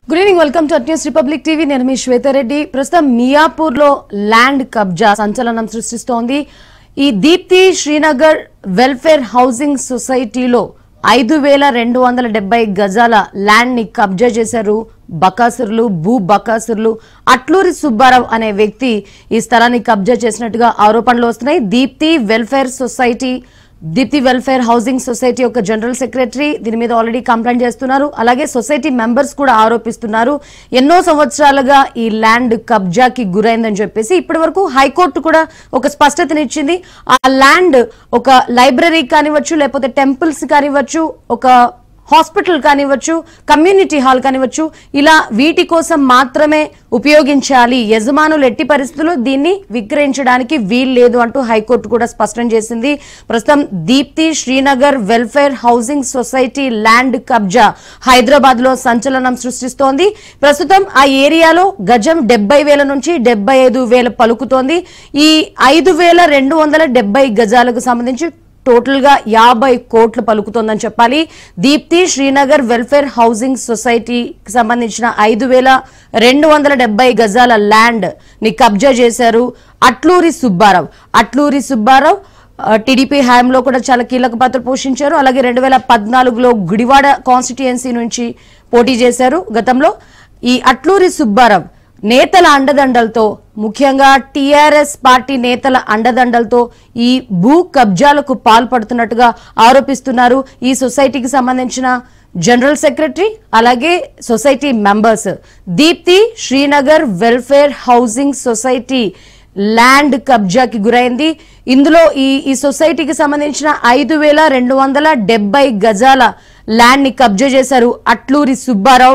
Good evening welcome to news Republic TV నేను మీ శ్వేతారెడ్డి ప్రస్తుతం మియాపూర్ లో ల్యాండ్ కబ్జా సంచలనం సృష్టిస్తోంది ఈ దీప్తి శ్రీనగర్ వెల్ఫేర్ హౌసింగ్ సొసైటీలో ఐదు వేల రెండు వందల డెబ్బై గజాల ల్యాండ్ ని కబ్జా చేశారు బకాసురులు భూ బకాసురులు అట్లూరి సుబ్బారావు అనే వ్యక్తి ఈ స్థలాన్ని కబ్జా చేసినట్టుగా ఆరోపణలు వస్తున్నాయి Deepti welfare society Deepti welfare housing society యొక్క జనరల్ సెక్రటరీ దీని మీద ఆల్రెడీ కంప్లైంట్ చేస్తున్నారు అలాగే సొసైటీ మెంబర్స్ కూడా ఆరోపిస్తున్నారు ఎన్నో సంవత్సరాలుగా ఈ ల్యాండ్ కబ్జాకి గురైందని చెప్పేసి ఇప్పటి వరకు హైకోర్టు కూడా ఒక స్పష్టతనిచ్చింది ఆ ల్యాండ్ ఒక లైబ్రరీ కానివ్వచ్చు లేకపోతే టెంపుల్స్ కానివ్వచ్చు ఒక హాస్పిటల్ కానివ్వచ్చు కమ్యూనిటీ హాల్ కానివ్వచ్చు ఇలా వీటి కోసం మాత్రమే ఉపయోగించాలి యజమానులు ఎట్టి పరిస్థితుల్లో దీన్ని విక్రయించడానికి వీలు లేదు అంటూ హైకోర్టు కూడా స్పష్టం చేసింది ప్రస్తుతం Deepti Srinagar welfare housing society land కబ్జా హైదరాబాద్ లో సంచలనం సృష్టిస్తోంది ప్రస్తుతం ఆ ఏరియాలో గజం డెబ్బై వేల నుంచి డెబ్బై ఐదు వేల పలుకుతోంది ఈ ఐదు వేల రెండు వందల డెబ్బై గజాలకు సంబంధించి టోటల్ గా యాభై కోట్లు పలుకుతోందని చెప్పాలి దీప్తి శ్రీనగర్ వెల్ఫేర్ హౌసింగ్ సొసైటీకి సంబంధించిన ఐదు వేల రెండు వందల డెబ్బై గజాల ల్యాండ్ ని కబ్జా చేశారు అట్లూరి సుబ్బారావు అట్లూరి సుబ్బారావు ఆ, టీడీపీ హయాంలో కూడా చాలా కీలక పాత్ర పోషించారు అలాగే రెండు వేల పద్నాలుగులో గుడివాడ కాన్స్టిట్యుయెన్సీ నుంచి పోటీ చేశారు గతంలో ఈ అట్లూరి సుబ్బారావు నేతల అండదండలతో ముఖ్యంగా టీఆర్ఎస్ పార్టీ నేతల అండదండలతో ఈ భూ కబ్జాలకు పాల్పడుతున్నట్టుగా ఆరోపిస్తున్నారు ఈ సొసైటీకి సంబంధించిన జనరల్ సెక్రటరీ అలాగే society members Deepti Srinagar welfare housing society land కబ్జాకి గురైంది ఇందులో ఈ ఈ సొసైటీకి సంబంధించిన ఐదు వేల రెండు వందల డెబ్బై గజాల ల్యాండ్ ని కబ్జా చేశారు అట్లూరి సుబ్బారావు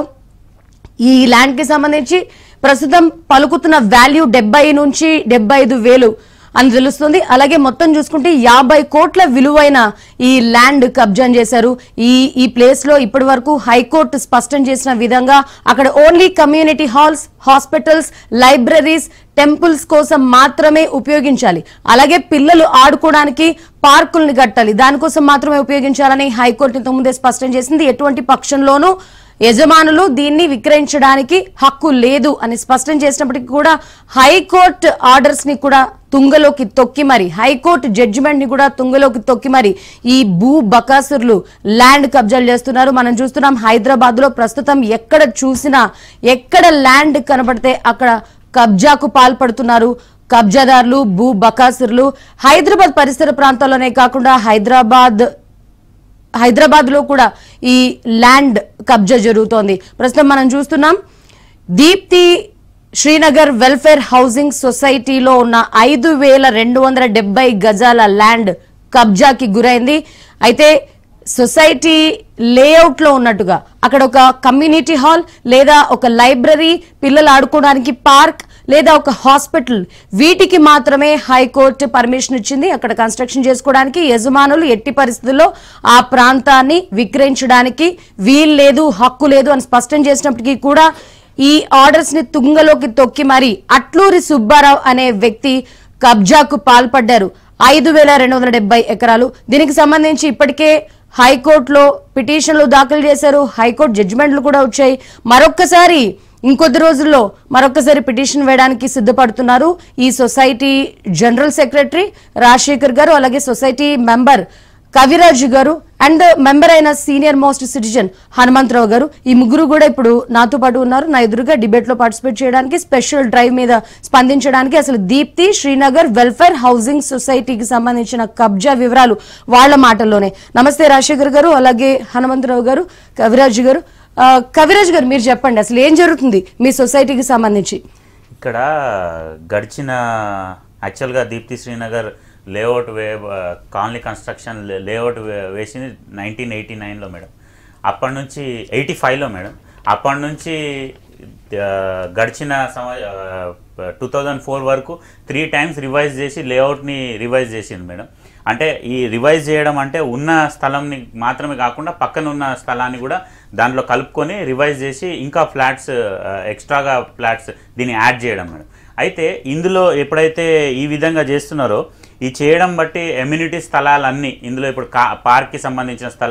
ఈ ల్యాండ్ కి సంబంధించి ప్రస్తుతం పలుకుతున్న వాల్యూ డెబ్బై నుంచి డెబ్బై ఐదు వేలు అని తెలుస్తుంది అలాగే మొత్తం చూసుకుంటే యాభై కోట్ల విలువైన ఈ ల్యాండ్ కబ్జా చేశారు ఈ ఈ ప్లేస్ లో ఇప్పటి వరకు హైకోర్టు స్పష్టం చేసిన విధంగా అక్కడ only community halls hospitals libraries temples కోసం మాత్రమే ఉపయోగించాలి అలాగే పిల్లలు ఆడుకోవడానికి పార్కుల్ని కట్టాలి దానికోసం మాత్రమే ఉపయోగించాలని హైకోర్టు ఇంతకుముందే స్పష్టం చేసింది ఎటువంటి పక్షంలోనూ యజమానులు దీన్ని విక్రయించడానికి హక్కు లేదు అని స్పష్టం చేసినప్పటికీ కూడా హైకోర్టు ఆర్డర్స్ ని కూడా తుంగలోకి తొక్కి మరి హైకోర్టు జడ్జిమెంట్ ని కూడా తుంగలోకి తొక్కి మరి ఈ భూ బకాసురులు ల్యాండ్ కబ్జాలు చేస్తున్నారు మనం చూస్తున్నాం హైదరాబాద్ లో ప్రస్తుతం ఎక్కడ చూసినా ఎక్కడ ల్యాండ్ కనబడితే అక్కడ కబ్జాకు పాల్పడుతున్నారు కబ్జాదారులు భూ బకాసురులు హైదరాబాద్ పరిసర ప్రాంతాల్లోనే కాకుండా హైదరాబాద్ హైదరాబాద్ లో కూడా ఈ ల్యాండ్ కబ్జా జరుగుతోంది ప్రస్తుతం మనం చూస్తున్నాం దీప్తి శ్రీనగర్ వెల్ఫేర్ హౌసింగ్ సొసైటీలో ఉన్న ఐదు వేల రెండు వందల డెబ్బై గజాల ల్యాండ్ కబ్జాకి గురైంది అయితే సొసైటీ లేఅవుట్ లో ఉన్నట్టుగా అక్కడ ఒక కమ్యూనిటీ హాల్ లేదా ఒక లైబ్రరీ పిల్లలు ఆడుకోవడానికి పార్క్ లేదా ఒక హాస్పిటల్ వీటికి మాత్రమే హైకోర్టు పర్మిషన్ ఇచ్చింది అక్కడ కన్స్ట్రక్షన్ చేసుకోవడానికి యజమానులు ఎట్టి పరిస్థితుల్లో ఆ ప్రాంతాన్ని విక్రయించడానికి వీలు లేదు హక్కు లేదు అని స్పష్టం చేసినప్పటికీ కూడా ఈ ఆర్డర్స్ ని తుంగలోకి తొక్కి మరి అట్లూరి సుబ్బారావు అనే వ్యక్తి కబ్జాకు పాల్పడ్డారు ఐదు వేల రెండు వందల డెబ్బై ఎకరాలు దీనికి సంబంధించి ఇప్పటికే హైకోర్టులో పిటిషన్లు దాఖలు చేశారు హైకోర్టు జడ్జిమెంట్లు కూడా వచ్చాయి మరొక్కసారి ఇంకొద్ది రోజుల్లో మరొకసారి పిటిషన్ వేయడానికి సిద్ధపడుతున్నారు ఈ సొసైటీ జనరల్ సెక్రటరీ రాజశేఖర్ గారు అలాగే సొసైటీ మెంబర్ కవిరాజు గారు అండ్ మెంబర్ అయిన సీనియర్ మోస్ట్ సిటిజన్ హనుమంతరావు గారు ఈ ముగ్గురు కూడా ఇప్పుడు నాతో పాటు ఉన్నారు నా ఎదురుగా డిబేట్ లో పార్టిసిపేట్ చేయడానికి స్పెషల్ డ్రైవ్ మీద స్పందించడానికి అసలు దీప్తి శ్రీనగర్ వెల్ఫేర్ హౌసింగ్ సొసైటీకి సంబంధించిన కబ్జా వివరాలు వాళ్ళ మాటల్లోనే నమస్తే రాజశేఖర్ గారు అలాగే హనుమంతరావు గారు కవిరాజు గారు ఆ, కవిరాజు గారు మీరు చెప్పండి అసలు ఏం జరుగుతుంది మీ సొసైటీకి సంబంధించి ఇక్కడ గడిచిన యాక్చువల్గా దీప్తి శ్రీనగర్ లేఅవుట్ వే కాలనీ కన్స్ట్రక్షన్ లేఅవుట్ వేసింది నైన్టీన్ ఎయిటీ నైన్లో మేడం అప్పటి నుంచి ఎయిటీ ఫైవ్లో మేడం అప్పటి నుంచి ఆ, గడిచిన సంవ టూ థౌజండ్ ఫోర్ వరకు త్రీ టైమ్స్ రివైజ్ చేసి లేఅవుట్ని రివైజ్ చేసింది మేడం అంటే ఈ రివైజ్ చేయడం అంటే ఉన్న స్థలంని మాత్రమే కాకుండా పక్కన ఉన్న స్థలాన్ని కూడా దాంట్లో కలుపుకొని రివైజ్ చేసి ఇంకా ఫ్లాట్స్ ఎక్స్ట్రాగా ఫ్లాట్స్ దీన్ని యాడ్ చేయడం మేడం అయితే ఇందులో ఎప్పుడైతే ఈ విధంగా చేస్తున్నారో ఈ చేయడం బట్టి ఎమ్యూనిటీ స్థలాలన్నీ ఇందులో ఇప్పుడు కా పార్క్కి సంబంధించిన స్థలం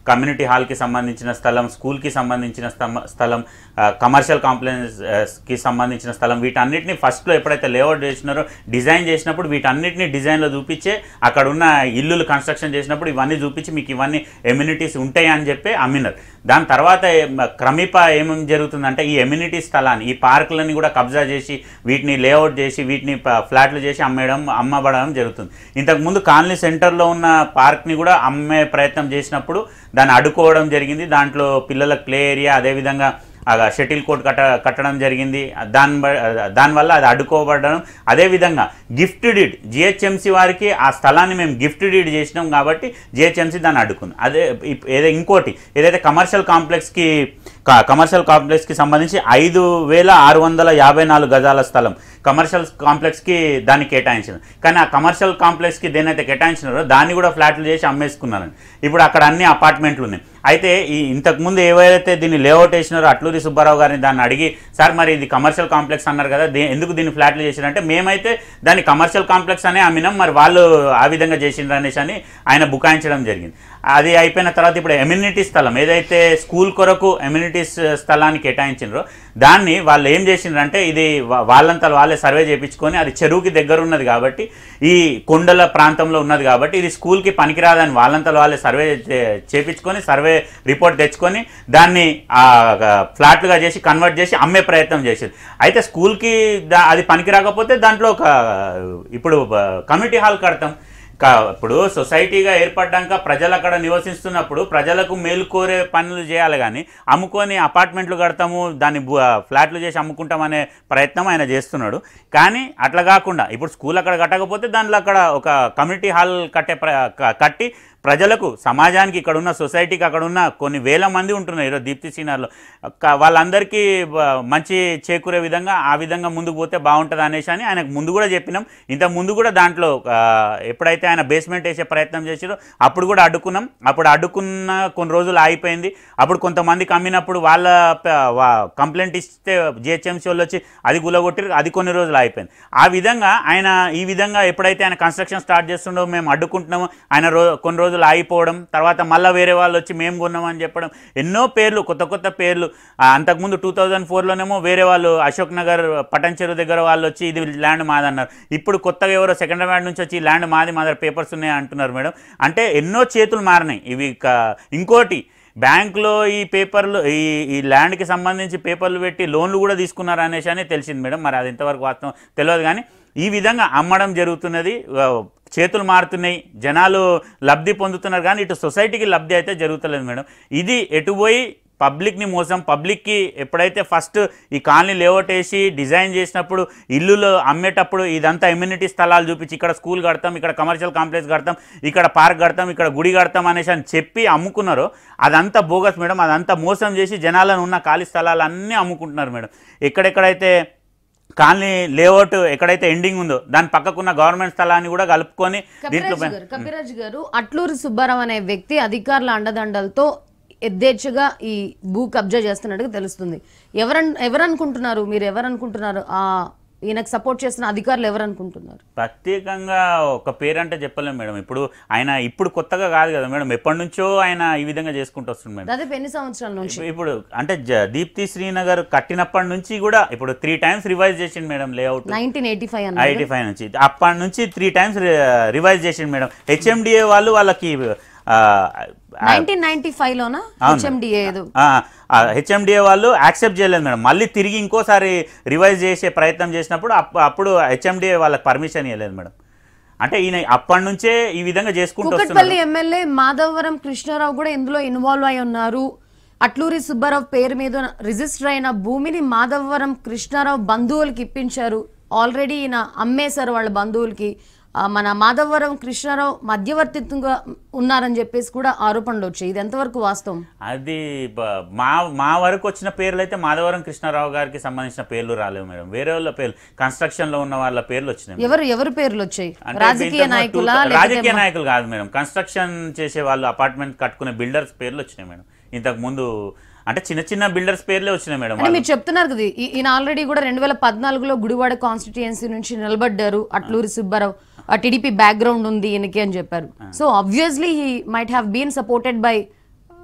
కమ్యూనిటీ హాల్కి సంబంధించిన స్థలం స్కూల్కి సంబంధించిన స్థమ- స్థలం ఆ, కమర్షియల్ కాంప్లెక్స్ ఆ, కి సంబంధించిన స్థలం వీటన్నిటిని ఫస్ట్లో ఎప్పుడైతే లేఅవుట్ చేసినారో డిజైన్ చేసినప్పుడు వీటన్నిటిని డిజైన్లో చూపించే అక్కడ ఉన్న ఇల్లులు కన్స్ట్రక్షన్ చేసినప్పుడు ఇవన్నీ చూపించి మీకు ఇవన్నీ ఎమ్యూనిటీస్ ఉంటాయి అని చెప్పి అమ్మినారు దాని తర్వాత ఏం- క్రమేపా ఏమేమి జరుగుతుందంటే ఈ ఎమ్యూనిటీ స్థలాన్ని ఈ పార్కులని కూడా కబ్జా చేసి వీటిని లేఅవుట్ చేసి వీటిని ప- ఫ్లాట్లు చేసి అమ్మేయడం అమ్మబడడం జరుగుతుంది ఇంతకుముందు కాలనీ సెంటర్లో ఉన్న పార్క్ని కూడా అమ్మే ప్రయత్నం చేసినప్పుడు దాన్ని అడ్డుకోవడం జరిగింది దాంట్లో పిల్లలకు ప్లే ఏరియా అదేవిధంగా షటిల్ కోర్ట్ కట్ట కట్టడం జరిగింది దాని బ- దానివల్ల అది అడ్డుకోబడడం అదేవిధంగా గిఫ్ట్ డీడ్ జిహెచ్ఎంసీ వారికి ఆ స్థలాన్ని మేము గిఫ్ట్ డీడ్ చేసినాం కాబట్టి జిహెచ్ఎంసీ దాన్ని అడ్డుకుంది అదే ఇప్- ఏదో ఇంకోటి ఏదైతే కమర్షియల్ కాంప్లెక్స్కి క- కమర్షియల్ కాంప్లెక్స్కి సంబంధించి ఐదు వేల ఆరు వందల యాభై నాలుగు గజాల స్థలం కమర్షియల్ కాంప్లెక్స్కి దాన్ని కేటాయించింది కానీ ఆ కమర్షియల్ కాంప్లెక్స్కి దేనైతే కేటాయించినారో దాన్ని కూడా ఫ్లాట్లు చేసి అమ్మేసుకున్నారండి ఇప్పుడు అక్కడ అన్ని అపార్ట్మెంట్లు ఉన్నాయి అయితే ఈ ఇంతకుముందు ఏవైతే దీన్ని లేఅవుట్ వేసినారో అట్లూరి సుబ్బారావు గారిని దాన్ని అడిగి సార్ మరి ఇది కమర్షియల్ కాంప్లెక్స్ అన్నారు కదా దీ- ఎందుకు దీన్ని ఫ్లాట్లు చేసిరంటే మేమైతే దాన్ని కమర్షియల్ కాంప్లెక్స్ అనే అమ్మినాం మరి వాళ్ళు ఆ విధంగా చేసిండ్రు అనేసి అని ఆయన బుకాయించడం జరిగింది అది అయిపోయిన తర్వాత ఇప్పుడు ఎమ్యూనిటీ స్థలం ఏదైతే స్కూల్ కొరకు ఎమ్యూనిటీస్ స్థలాన్ని కేటాయించినారో దాన్ని వాళ్ళు ఏం చేసిండ్రంటే ఇది వా- వాళ్ళంతా వాళ్ళే సర్వే చేయించుకొని అది చెరువుకి దగ్గర ఉన్నది కాబట్టి ఈ కొండల ప్రాంతంలో ఉన్నది కాబట్టి ఇది స్కూల్కి పనికిరాదని వాళ్ళంతా వాళ్ళే సర్వే చే- చేపించుకొని సర్వే రిపోర్ట్ తెచ్చుకొని దాన్ని ఆ, ఫ్లాట్లుగా చేసి కన్వర్ట్ చేసి అమ్మే ప్రయత్నం చేసేది అయితే స్కూల్కి దా- అది పనికి రాకపోతే దాంట్లో ఒక ఇప్పుడు కమ్యూనిటీ హాల్ కడతాం కా- ఇప్పుడు సొసైటీగా ఏర్పడ్డాక ప్రజలు అక్కడ నివసిస్తున్నప్పుడు ప్రజలకు మేలు కోరే పనులు చేయాలి కానీ అమ్ముకొని అపార్ట్మెంట్లు కడతాము దాన్ని బు- ఫ్లాట్లు చేసి అమ్ముకుంటాం అనే ప్రయత్నం ఆయన చేస్తున్నాడు కానీ అట్లా కాకుండా ఇప్పుడు స్కూల్ అక్కడ కట్టకపోతే దాంట్లో అక్కడ ఒక కమ్యూనిటీ హాల్ కట్టే ప్ర- క- కట్టి ప్రజలకు సమాజానికి ఇక్కడ ఉన్న సొసైటీకి అక్కడ ఉన్న కొన్ని వేల మంది ఉంటున్నారు ఈరోజు దీప్తి సీనర్లో క- వాళ్ళందరికీ బ- మంచి చేకూరే విధంగా ఆ విధంగా ముందుకు పోతే బాగుంటుంది అనేసి అని ఆయనకు ముందు కూడా చెప్పినాం ఇంత ముందు కూడా దాంట్లో ఆ, ఎప్పుడైతే ఆయన బేస్మెంట్ వేసే ప్రయత్నం చేసారో అప్పుడు కూడా అడ్డుకున్నాం అప్పుడు అడ్డుకున్న కొన్ని రోజులు ఆగిపోయింది అప్పుడు కొంతమందికి అమ్మినప్పుడు వాళ్ళ ప- వా- కంప్లైంట్ ఇస్తే జిహెచ్ఎంసీ వాళ్ళు వచ్చి అది గులగొట్టి అది కొన్ని రోజులు అయిపోయింది ఆ విధంగా ఆయన ఈ విధంగా ఎప్పుడైతే ఆయన కన్స్ట్రక్షన్ స్టార్ట్ చేస్తుండో మేము అడ్డుకుంటున్నామో ఆయన రో కొన్ని రోజులు ఆగిపోవడం తర్వాత మళ్ళీ వేరే వాళ్ళు వచ్చి మేము కొన్నామని చెప్పడం ఎన్నో పేర్లు కొత్త కొత్త పేర్లు ఆ, అంతకుముందు టూ థౌజండ్ ఫోర్లోనేమో వేరే వాళ్ళు అశోక్ నగర్ పటన్ చెరువు దగ్గర వాళ్ళు వచ్చి ఇది ల్యాండ్ మాదన్నారు ఇప్పుడు కొత్తగా ఎవరో సెకండ్ హ్యాండ్ నుంచి వచ్చి ఈ ల్యాండ్ మాది మా దగ్గర పేపర్స్ ఉన్నాయి అంటున్నారు మేడం అంటే ఎన్నో చేతులు మారినాయి ఇవి క- ఇంకోటి బ్యాంకులో ఈ పేపర్లు ఈ ఈ ల్యాండ్కి సంబంధించి పేపర్లు పెట్టి లోన్లు కూడా తీసుకున్నారు అనేసి అని తెలిసింది మేడం మరి అది ఇంతవరకు వాస్తవం తెలియదు కానీ ఈ విధంగా అమ్మడం జరుగుతున్నది ఆ, చేతులు మారుతున్నాయి జనాలు లబ్ధి పొందుతున్నారు కానీ ఇటు సొసైటీకి లబ్ధి అయితే జరుగుతలేదు మేడం ఇది ఎటు పోయి పబ్లిక్ని మోసం పబ్లిక్కి ఎప్పుడైతే ఫస్ట్ ఈ కాలనీ లేఅవుట్ వేసి డిజైన్ చేసినప్పుడు ఇల్లులు అమ్మేటప్పుడు ఇదంతా ఇమ్యూనిటీ స్థలాలు చూపించి ఇక్కడ స్కూల్ కడతాం ఇక్కడ కమర్షియల్ కాంప్లెక్స్ కడతాం ఇక్కడ పార్క్ కడతాం ఇక్కడ గుడి కడతాం అనేసి అని చెప్పి అమ్ముకున్నారో అదంతా బోగస్ మేడం అదంతా మోసం చేసి జనాలను ఉన్న ఖాళీ స్థలాలు అన్నీ అమ్ముకుంటున్నారు మేడం ఎక్కడెక్కడైతే కాలనీ లేఅవుట్ ఎక్కడైతే ఎండింగ్ ఉందో దాని పక్కకున్న గవర్నమెంట్ స్థలాన్ని కూడా కలుపుకొని దీంట్లో కపిరాజ్ గారు కపిరాజ్ గారు అట్లూరి సుబ్బారావు అనే వ్యక్తి అధికారుల అండదండలతో యథేచ్ఛగా ఈ భూ కబ్జా చేస్తున్నట్టుగా తెలుస్తుంది ఎవరన్ ఎవరనుకుంటున్నారు మీరు ఎవరనుకుంటున్నారు ఆ ఈయనకు సపోర్ట్ చేస్తున్న అధికారులు ఎవరనుకుంటున్నారు ప్రత్యేకంగా ఒక పేరు అంటే చెప్పలేము మేడం ఇప్పుడు ఆయన ఇప్పుడు కొత్తగా కాదు కదా మేడం ఎప్పటి నుంచో ఆయన ఈ విధంగా చేసుకుంటూ వస్తుంది మేడం దాదాపు ఎన్ని సంవత్సరాల నుంచి ఇప్పుడు అంటే జ- దీప్తి శ్రీనగర్ కట్టినప్పటి నుంచి కూడా ఇప్పుడు త్రీ టైమ్స్ రివైజ్ చేసింది madam layout nineteen eighty five అన్న ఐటీ ఫైవ్ నుంచి అప్పటి నుంచి త్రీ టైమ్స్ రివైజ్ చేసింది మేడం హెచ్ఎండిఏ వాళ్ళు వాళ్ళకి ఆ, నైన్టీన్ నైన్టీ ఫైవ్ లోనా హెచ్ఎండిఏ ఏదో హెచ్ఎండిఏ వాళ్ళు యాక్సెప్ట్ చేయలేదు మేడం మళ్ళీ తిరిగి ఇంకోసారి రివైజ్ చేసే ప్రయత్నం చేసినప్పుడు అప్- అప్పుడు హెచ్ఎండిఏ వాళ్ళకి పర్మిషన్ ఇవ్వలేదు మేడం అంటే ఈయన అప్పటి నుంచే ఈ విధంగా చేసుకుంటూ వస్తున్నారు కుకట్పల్లి ఎమ్మెల్యే మాధవరం కృష్ణారావు కూడా ఇందులో ఇన్వాల్వ్ అయి ఉన్నారు అట్లూరి సుబ్బారావు పేరు మీద రిజిస్టర్ అయిన భూమిని మాధవరం కృష్ణారావు బంధువులకి ఇప్పించారు ఆల్రెడీ ఈయన అమ్మేశారు వాళ్ళ బంధువులకి ఆ, మన మాధవరం కృష్ణారావు మధ్యవర్తిత్వంగా ఉన్నారని చెప్పేసి కూడా ఆరోపణలు వచ్చాయి ఇది ఎంతవరకు వాస్తవం అది బ- మా మా వరకు వచ్చిన పేర్లు అయితే మాధవరం కృష్ణారావు గారికి సంబంధించిన పేర్లు రాలేవు మేడం వేరే వాళ్ళ పేర్లు కన్స్ట్రక్షన్ లో ఉన్న వాళ్ళ పేర్లు వచ్చినాయి ఎవరు ఎవరు పేర్లు వచ్చాయి అంటే రాజకీయ ఇంతకు నాయకుల టూ- రాజకీయ నాయకులు కాదు మేడం కన్స్ట్రక్షన్ చేసే వాళ్ళు అపార్ట్మెంట్ కట్టుకునే బిల్డర్స్ పేర్లు వచ్చినాయి మేడం ఇంతకు ముందు అంటే చిన్న చిన్న బిల్డర్స్ పేర్లే వచ్చినాయి మేడం అంటే మీరు చెప్తున్నారు కదా ఈ- ఈయన ఆల్రెడీ కూడా రెండు వేల పద్నాలుగులో గుడివాడ కాన్స్టిట్యుయెన్సీ నుంచి నిలబడ్డారు అట్లూరి సుబ్బారావు ఆ టీడీపీ బ్యాక్గ్రౌండ్ ఉంది ఈయనకి అని చెప్పారు so obviously he might have been supported by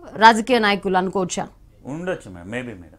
రాజకీయ నాయకులు అనుకోవచ్చా ఉండొచ్చు మేడం మేబీ మేడం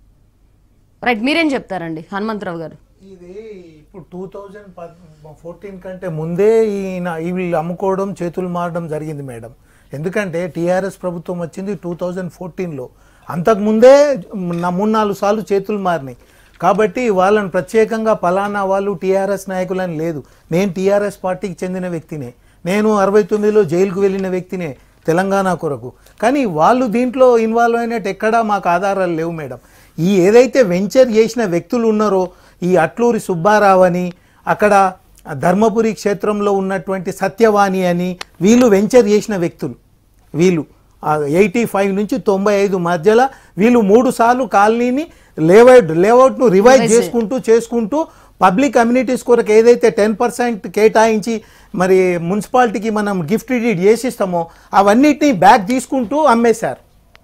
రైట్ మీరేం చెప్తారండి హనుమంతరావు గారు ఇది ఇప్పుడు టూ థౌజండ్ ఫోర్టీన్ కంటే ముందే ఈయన వీళ్ళు అమ్ముకోవడం చేతులు మారడం జరిగింది మేడం ఎందుకంటే టీఆర్ఎస్ ప్రభుత్వం వచ్చింది టూ థౌజండ్ ఫోర్టీన్లో అంతకుముందే నా మూడు నాలుగు సార్లు చేతులు మారినాయి కాబట్టి వాళ్ళని ప్రత్యేకంగా పలానా వాళ్ళు టీఆర్ఎస్ నాయకులని లేదు నేను టీఆర్ఎస్ పార్టీకి చెందిన వ్యక్తినే నేను అరవై తొమ్మిదిలో జైలుకు వెళ్ళిన వ్యక్తినే తెలంగాణ కొరకు కానీ వాళ్ళు దీంట్లో ఇన్వాల్వ్ అయినట్టు ఎక్కడా మాకు ఆధారాలు లేవు మేడం ఈ ఏదైతే వెంచర్ చేసిన వ్యక్తులు ఉన్నారో ఈ అట్లూరి సుబ్బారావు అని అక్కడ ధర్మపురి క్షేత్రంలో ఉన్నటువంటి సత్యవాణి అని వీళ్ళు వెంచర్ చేసిన వ్యక్తులు వీళ్ళు ఎయిటీ ఫైవ్ నుంచి తొంభై ఐదు మధ్యలో వీళ్ళు మూడు సార్లు కాలనీని లేఅవుట్ లేఅవుట్ను రివైజ్ చేసుకుంటూ చేసుకుంటూ పబ్లిక్ కమ్యూనిటీస్ కొరకు ఏదైతే టెన్ పర్సెంట్ కేటాయించి మరి మున్సిపాలిటీకి మనం గిఫ్ట్ డీడ్ చేసిస్తామో అవన్నిటిని బ్యాక్ తీసుకుంటూ అమ్మేశారు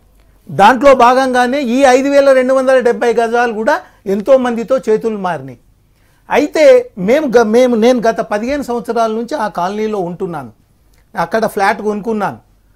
దాంట్లో భాగంగానే ఈ ఐదు వేల రెండు వందల డెబ్బై గజాలు కూడా ఎంతో మందితో చేతులు మారినాయి అయితే మేము గ- మేము నేను గత పదిహేను సంవత్సరాల నుంచి ఆ కాలనీలో ఉంటున్నాను అక్కడ ఫ్లాట్ కొనుక్కున్నాను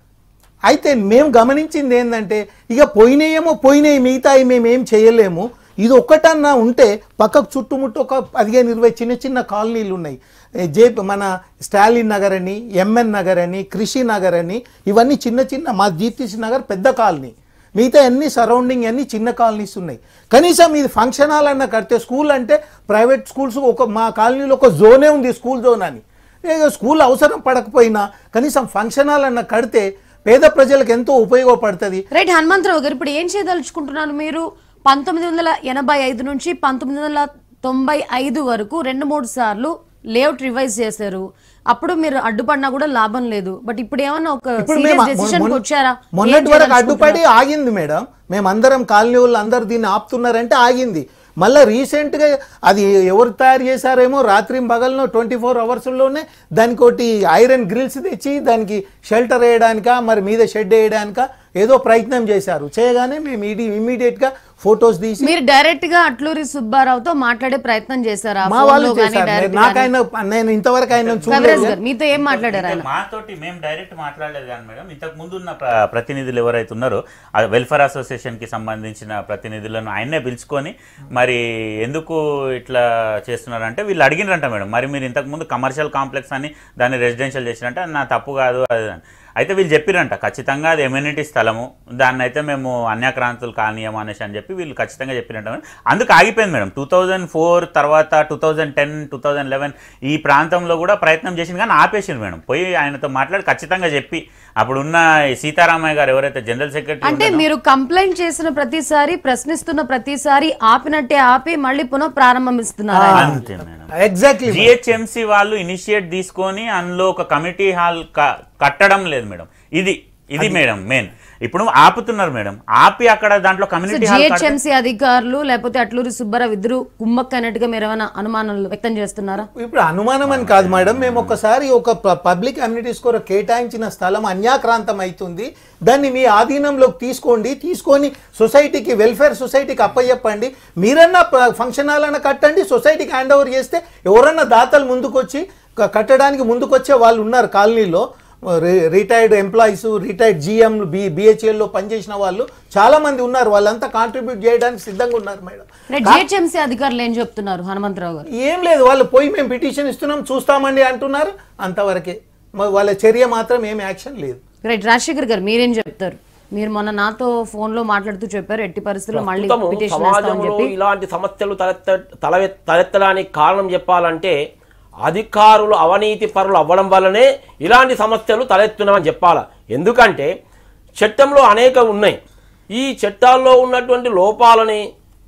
అయితే మేము గమనించింది ఏంటంటే ఇక పోయినాయేమో పోయినాయి మిగతాయి మేము ఏం చేయలేము ఇది ఒక్కటన్నా ఉంటే పక్కకు చుట్టుముట్టు ఒక పదిహేను ఇరవై చిన్న చిన్న కాలనీలు ఉన్నాయి ఏ జే మన స్టాలిన్ నగర్ అని ఎంఎన్ నగర్ అని కృషి నగర్ అని ఇవన్నీ చిన్న చిన్న మా జీటీసీ నగర్ పెద్ద కాలనీ మిగతా అన్ని సరౌండింగ్ అన్ని చిన్న కాలనీస్ ఉన్నాయి కనీసం ఇది ఫంక్షన్ హాల్ అన్న కడితే స్కూల్ అంటే ప్రైవేట్ స్కూల్స్ ఒక మా కాలనీలో ఒక జోనే ఉంది స్కూల్ జోన్ అని ఏదో స్కూల్ అవసరం పడకపోయినా కనీసం ఫంక్షన్ హాల్ అన్న కడితే పేద ప్రజలకు ఎంతో ఉపయోగపడుతుంది రైట్ హనుమంతరావు గారు ఇప్పుడు ఏం చేయదలుచుకుంటున్నారు మీరు పంతొమ్మిది వందల ఎనభై ఐదు నుంచి పంతొమ్మిది వందల తొంభై ఐదు వరకు రెండు మూడు సార్లు లేఅవుట్ రివైజ్ చేశారు అప్పుడు మీరు అడ్డుపడినా కూడా లాభం లేదు బట్ ఇప్పుడు ఏమన్నా ఒక ఇప్పుడు మేము సీరియస్ డెసిషన్ మొన్న- వచ్చారా మొన్నటి ఏం వరకు చేయదలుచుకుంటున్నారు? అడ్డుపడి ఆగింది మేడం మేమందరం కాలనీ వాళ్ళు అందరు దీన్ని ఆపుతున్నారంటే ఆగింది మళ్ళీ రీసెంట్గా అది ఎవరు తయారు చేశారేమో రాత్రి పగలను ట్వంటీ ఫోర్ అవర్స్లోనే దానికి ఒకటి ఐరన్ గ్రిల్స్ తెచ్చి దానికి షెల్టర్ వేయడానిక మరి మీద షెడ్ వేయడానిక ఏదో ప్రయత్నం చేశారు చేయగానే మేము ఇది ఇమీడియట్గా ఫొటోస్ తీసి మీరు డైరెక్ట్ గా అట్లూరి సుబ్బారావుతో మాట్లాడే ప్రయత్నం చేశారా మా Phone వాళ్ళు లో గానీ, చేశారు direct నాకు గానీ? ఆయన నేను ఇంతవరకు ఆయన కవిరాజ్ చూడలేదు గారు మీతో ఏం మాట్లాడారు ఆయన మాతోటి మేము డైరెక్ట్ మాట్లాడలేదు కానీ మేడం ఇంతకు ముందు ఉన్న ప్ర- ప్రతినిధులు ఎవరైతే ఉన్నారో ఆ వెల్ఫేర్ అసోసియేషన్ కి సంబంధించిన ప్రతినిధులను ఆయన్నే పిలుచుకొని మరి ఎందుకు ఇట్లా చేస్తున్నారంటే వీళ్ళు అడిగినారంట మేడం మరి మీరు ఇంతకు ముందు కమర్షియల్ కాంప్లెక్స్ అని దాన్ని రెసిడెన్షియల్ చేసినంటే నా తప్పు కాదు అది అని. అయితే వీళ్ళు చెప్పిరంట ఖచ్చితంగా అది ఎమ్యూనిటీ స్థలము దాన్ని అయితే మేము అన్యాక్రాంతులు కానీయం అనేసి అని చెప్పి వీళ్ళు ఖచ్చితంగా చెప్పిరంట మేడం. అందుకు ఆగిపోయింది మేడం టూ థౌజండ్ ఫోర్ తర్వాత two thousand ten two thousand eleven ఈ ప్రాంతంలో కూడా ప్రయత్నం చేసింది కానీ ఆపేసింది మేడం పోయి ఆయనతో మాట్లాడి ఖచ్చితంగా చెప్పి అప్పుడున్న ఈ సీతారామయ్య గారు ఎవరైతే జనరల్ సెక్రటరీ అంటే మీరు కంప్లైంట్ చేసిన ప్రతిసారి ప్రశ్నిస్తున్న ప్రతిసారి ఆపినట్టే ఆపి మళ్ళీ పునః ప్రారంభిస్తున్నారు ఆయన. అంతే మేడం ఎగ్జాక్ట్లీ జిహెచ్ఎంసి వాళ్ళు ఇనిషియేట్ తీసుకొని అందులో ఒక కమిటీ హాల్ క- కట్టడం లేదు మేడం ఇది ఇది మేడం మెయిన్ ఇప్పుడు ఆపుతున్నారు మేడం ఆపి అక్కడ దాంట్లో సో కమ్యూనిటీ హాల్ కడితే- జిహెచ్ఎంసీ అధికారులు లేకపోతే అట్లూరి సుబ్బారావు ఇద్దరు కుమ్మక్కైనట్టుగా మీరు ఏమైనా అనుమానాలు వ్యక్తం చేస్తున్నారా ఇప్పుడు అనుమానం అని కాదు మేడం మేము ఒకసారి ఒక ప- పబ్లిక్ కమ్యూనిటీస్ కొరకు కేటాయించిన స్థలం అన్యాక్రాంతం అవుతుంది దాన్ని మీ ఆధీనంలోకి తీసుకోండి తీసుకొని సొసైటీకి వెల్ఫేర్ సొసైటీకి అప్పయ్యప్పండి మీరన్నా ప- ఫంక్షన్ హాల్ అన్న కట్టండి సొసైటీకి హ్యాండ్ ఓవర్ చేస్తే ఎవరన్నా దాతలు ముందుకొచ్చి క- కట్టడానికి ముందుకొచ్చే వాళ్ళు ఉన్నారు కాలనీలో రి- retired employees retired GM B బిహెచ్ఎల్లో పనిచేసిన వాళ్ళు చాలా మంది ఉన్నారు వాళ్ళంతా కాంట్రిబ్యూట్ చేయడానికి సిద్ధంగా ఉన్నారు మేడం జిహెచ్ఎంసీ అధికారులు ఏం చెప్తున్నారు హనుమంతరావు గారు ఏం లేదు వాళ్ళు పోయి మేము పిటిషన్ ఇస్తున్నాం చూస్తామండి అంటున్నారు అంతవరకే మరి వాళ్ళ చర్య మాత్రం ఏం యాక్షన్ లేదు రైట్ రాజశేఖర్ గారు మీరేం చెప్తారు మీరు మొన్న నాతో ఫోన్ లో మాట్లాడుతూ చెప్పారు ఎట్టి పరిస్థితుల్లో మళ్ళీ ప్రస్తుతము పిటిషన్ వేస్తామని సమాజంలో చెప్పి ఇలాంటి సమస్యలు తలెత్త తలవె తలెత్తడానికి కారణం చెప్పాలంటే అధికారులు అవినీతి పరులు అవ్వడం వల్లనే ఇలాంటి సమస్యలు తలెత్తున్నామని చెప్పాల ఎందుకంటే చట్టంలో అనేక ఉన్నాయి ఈ చట్టాల్లో ఉన్నటువంటి లోపాలని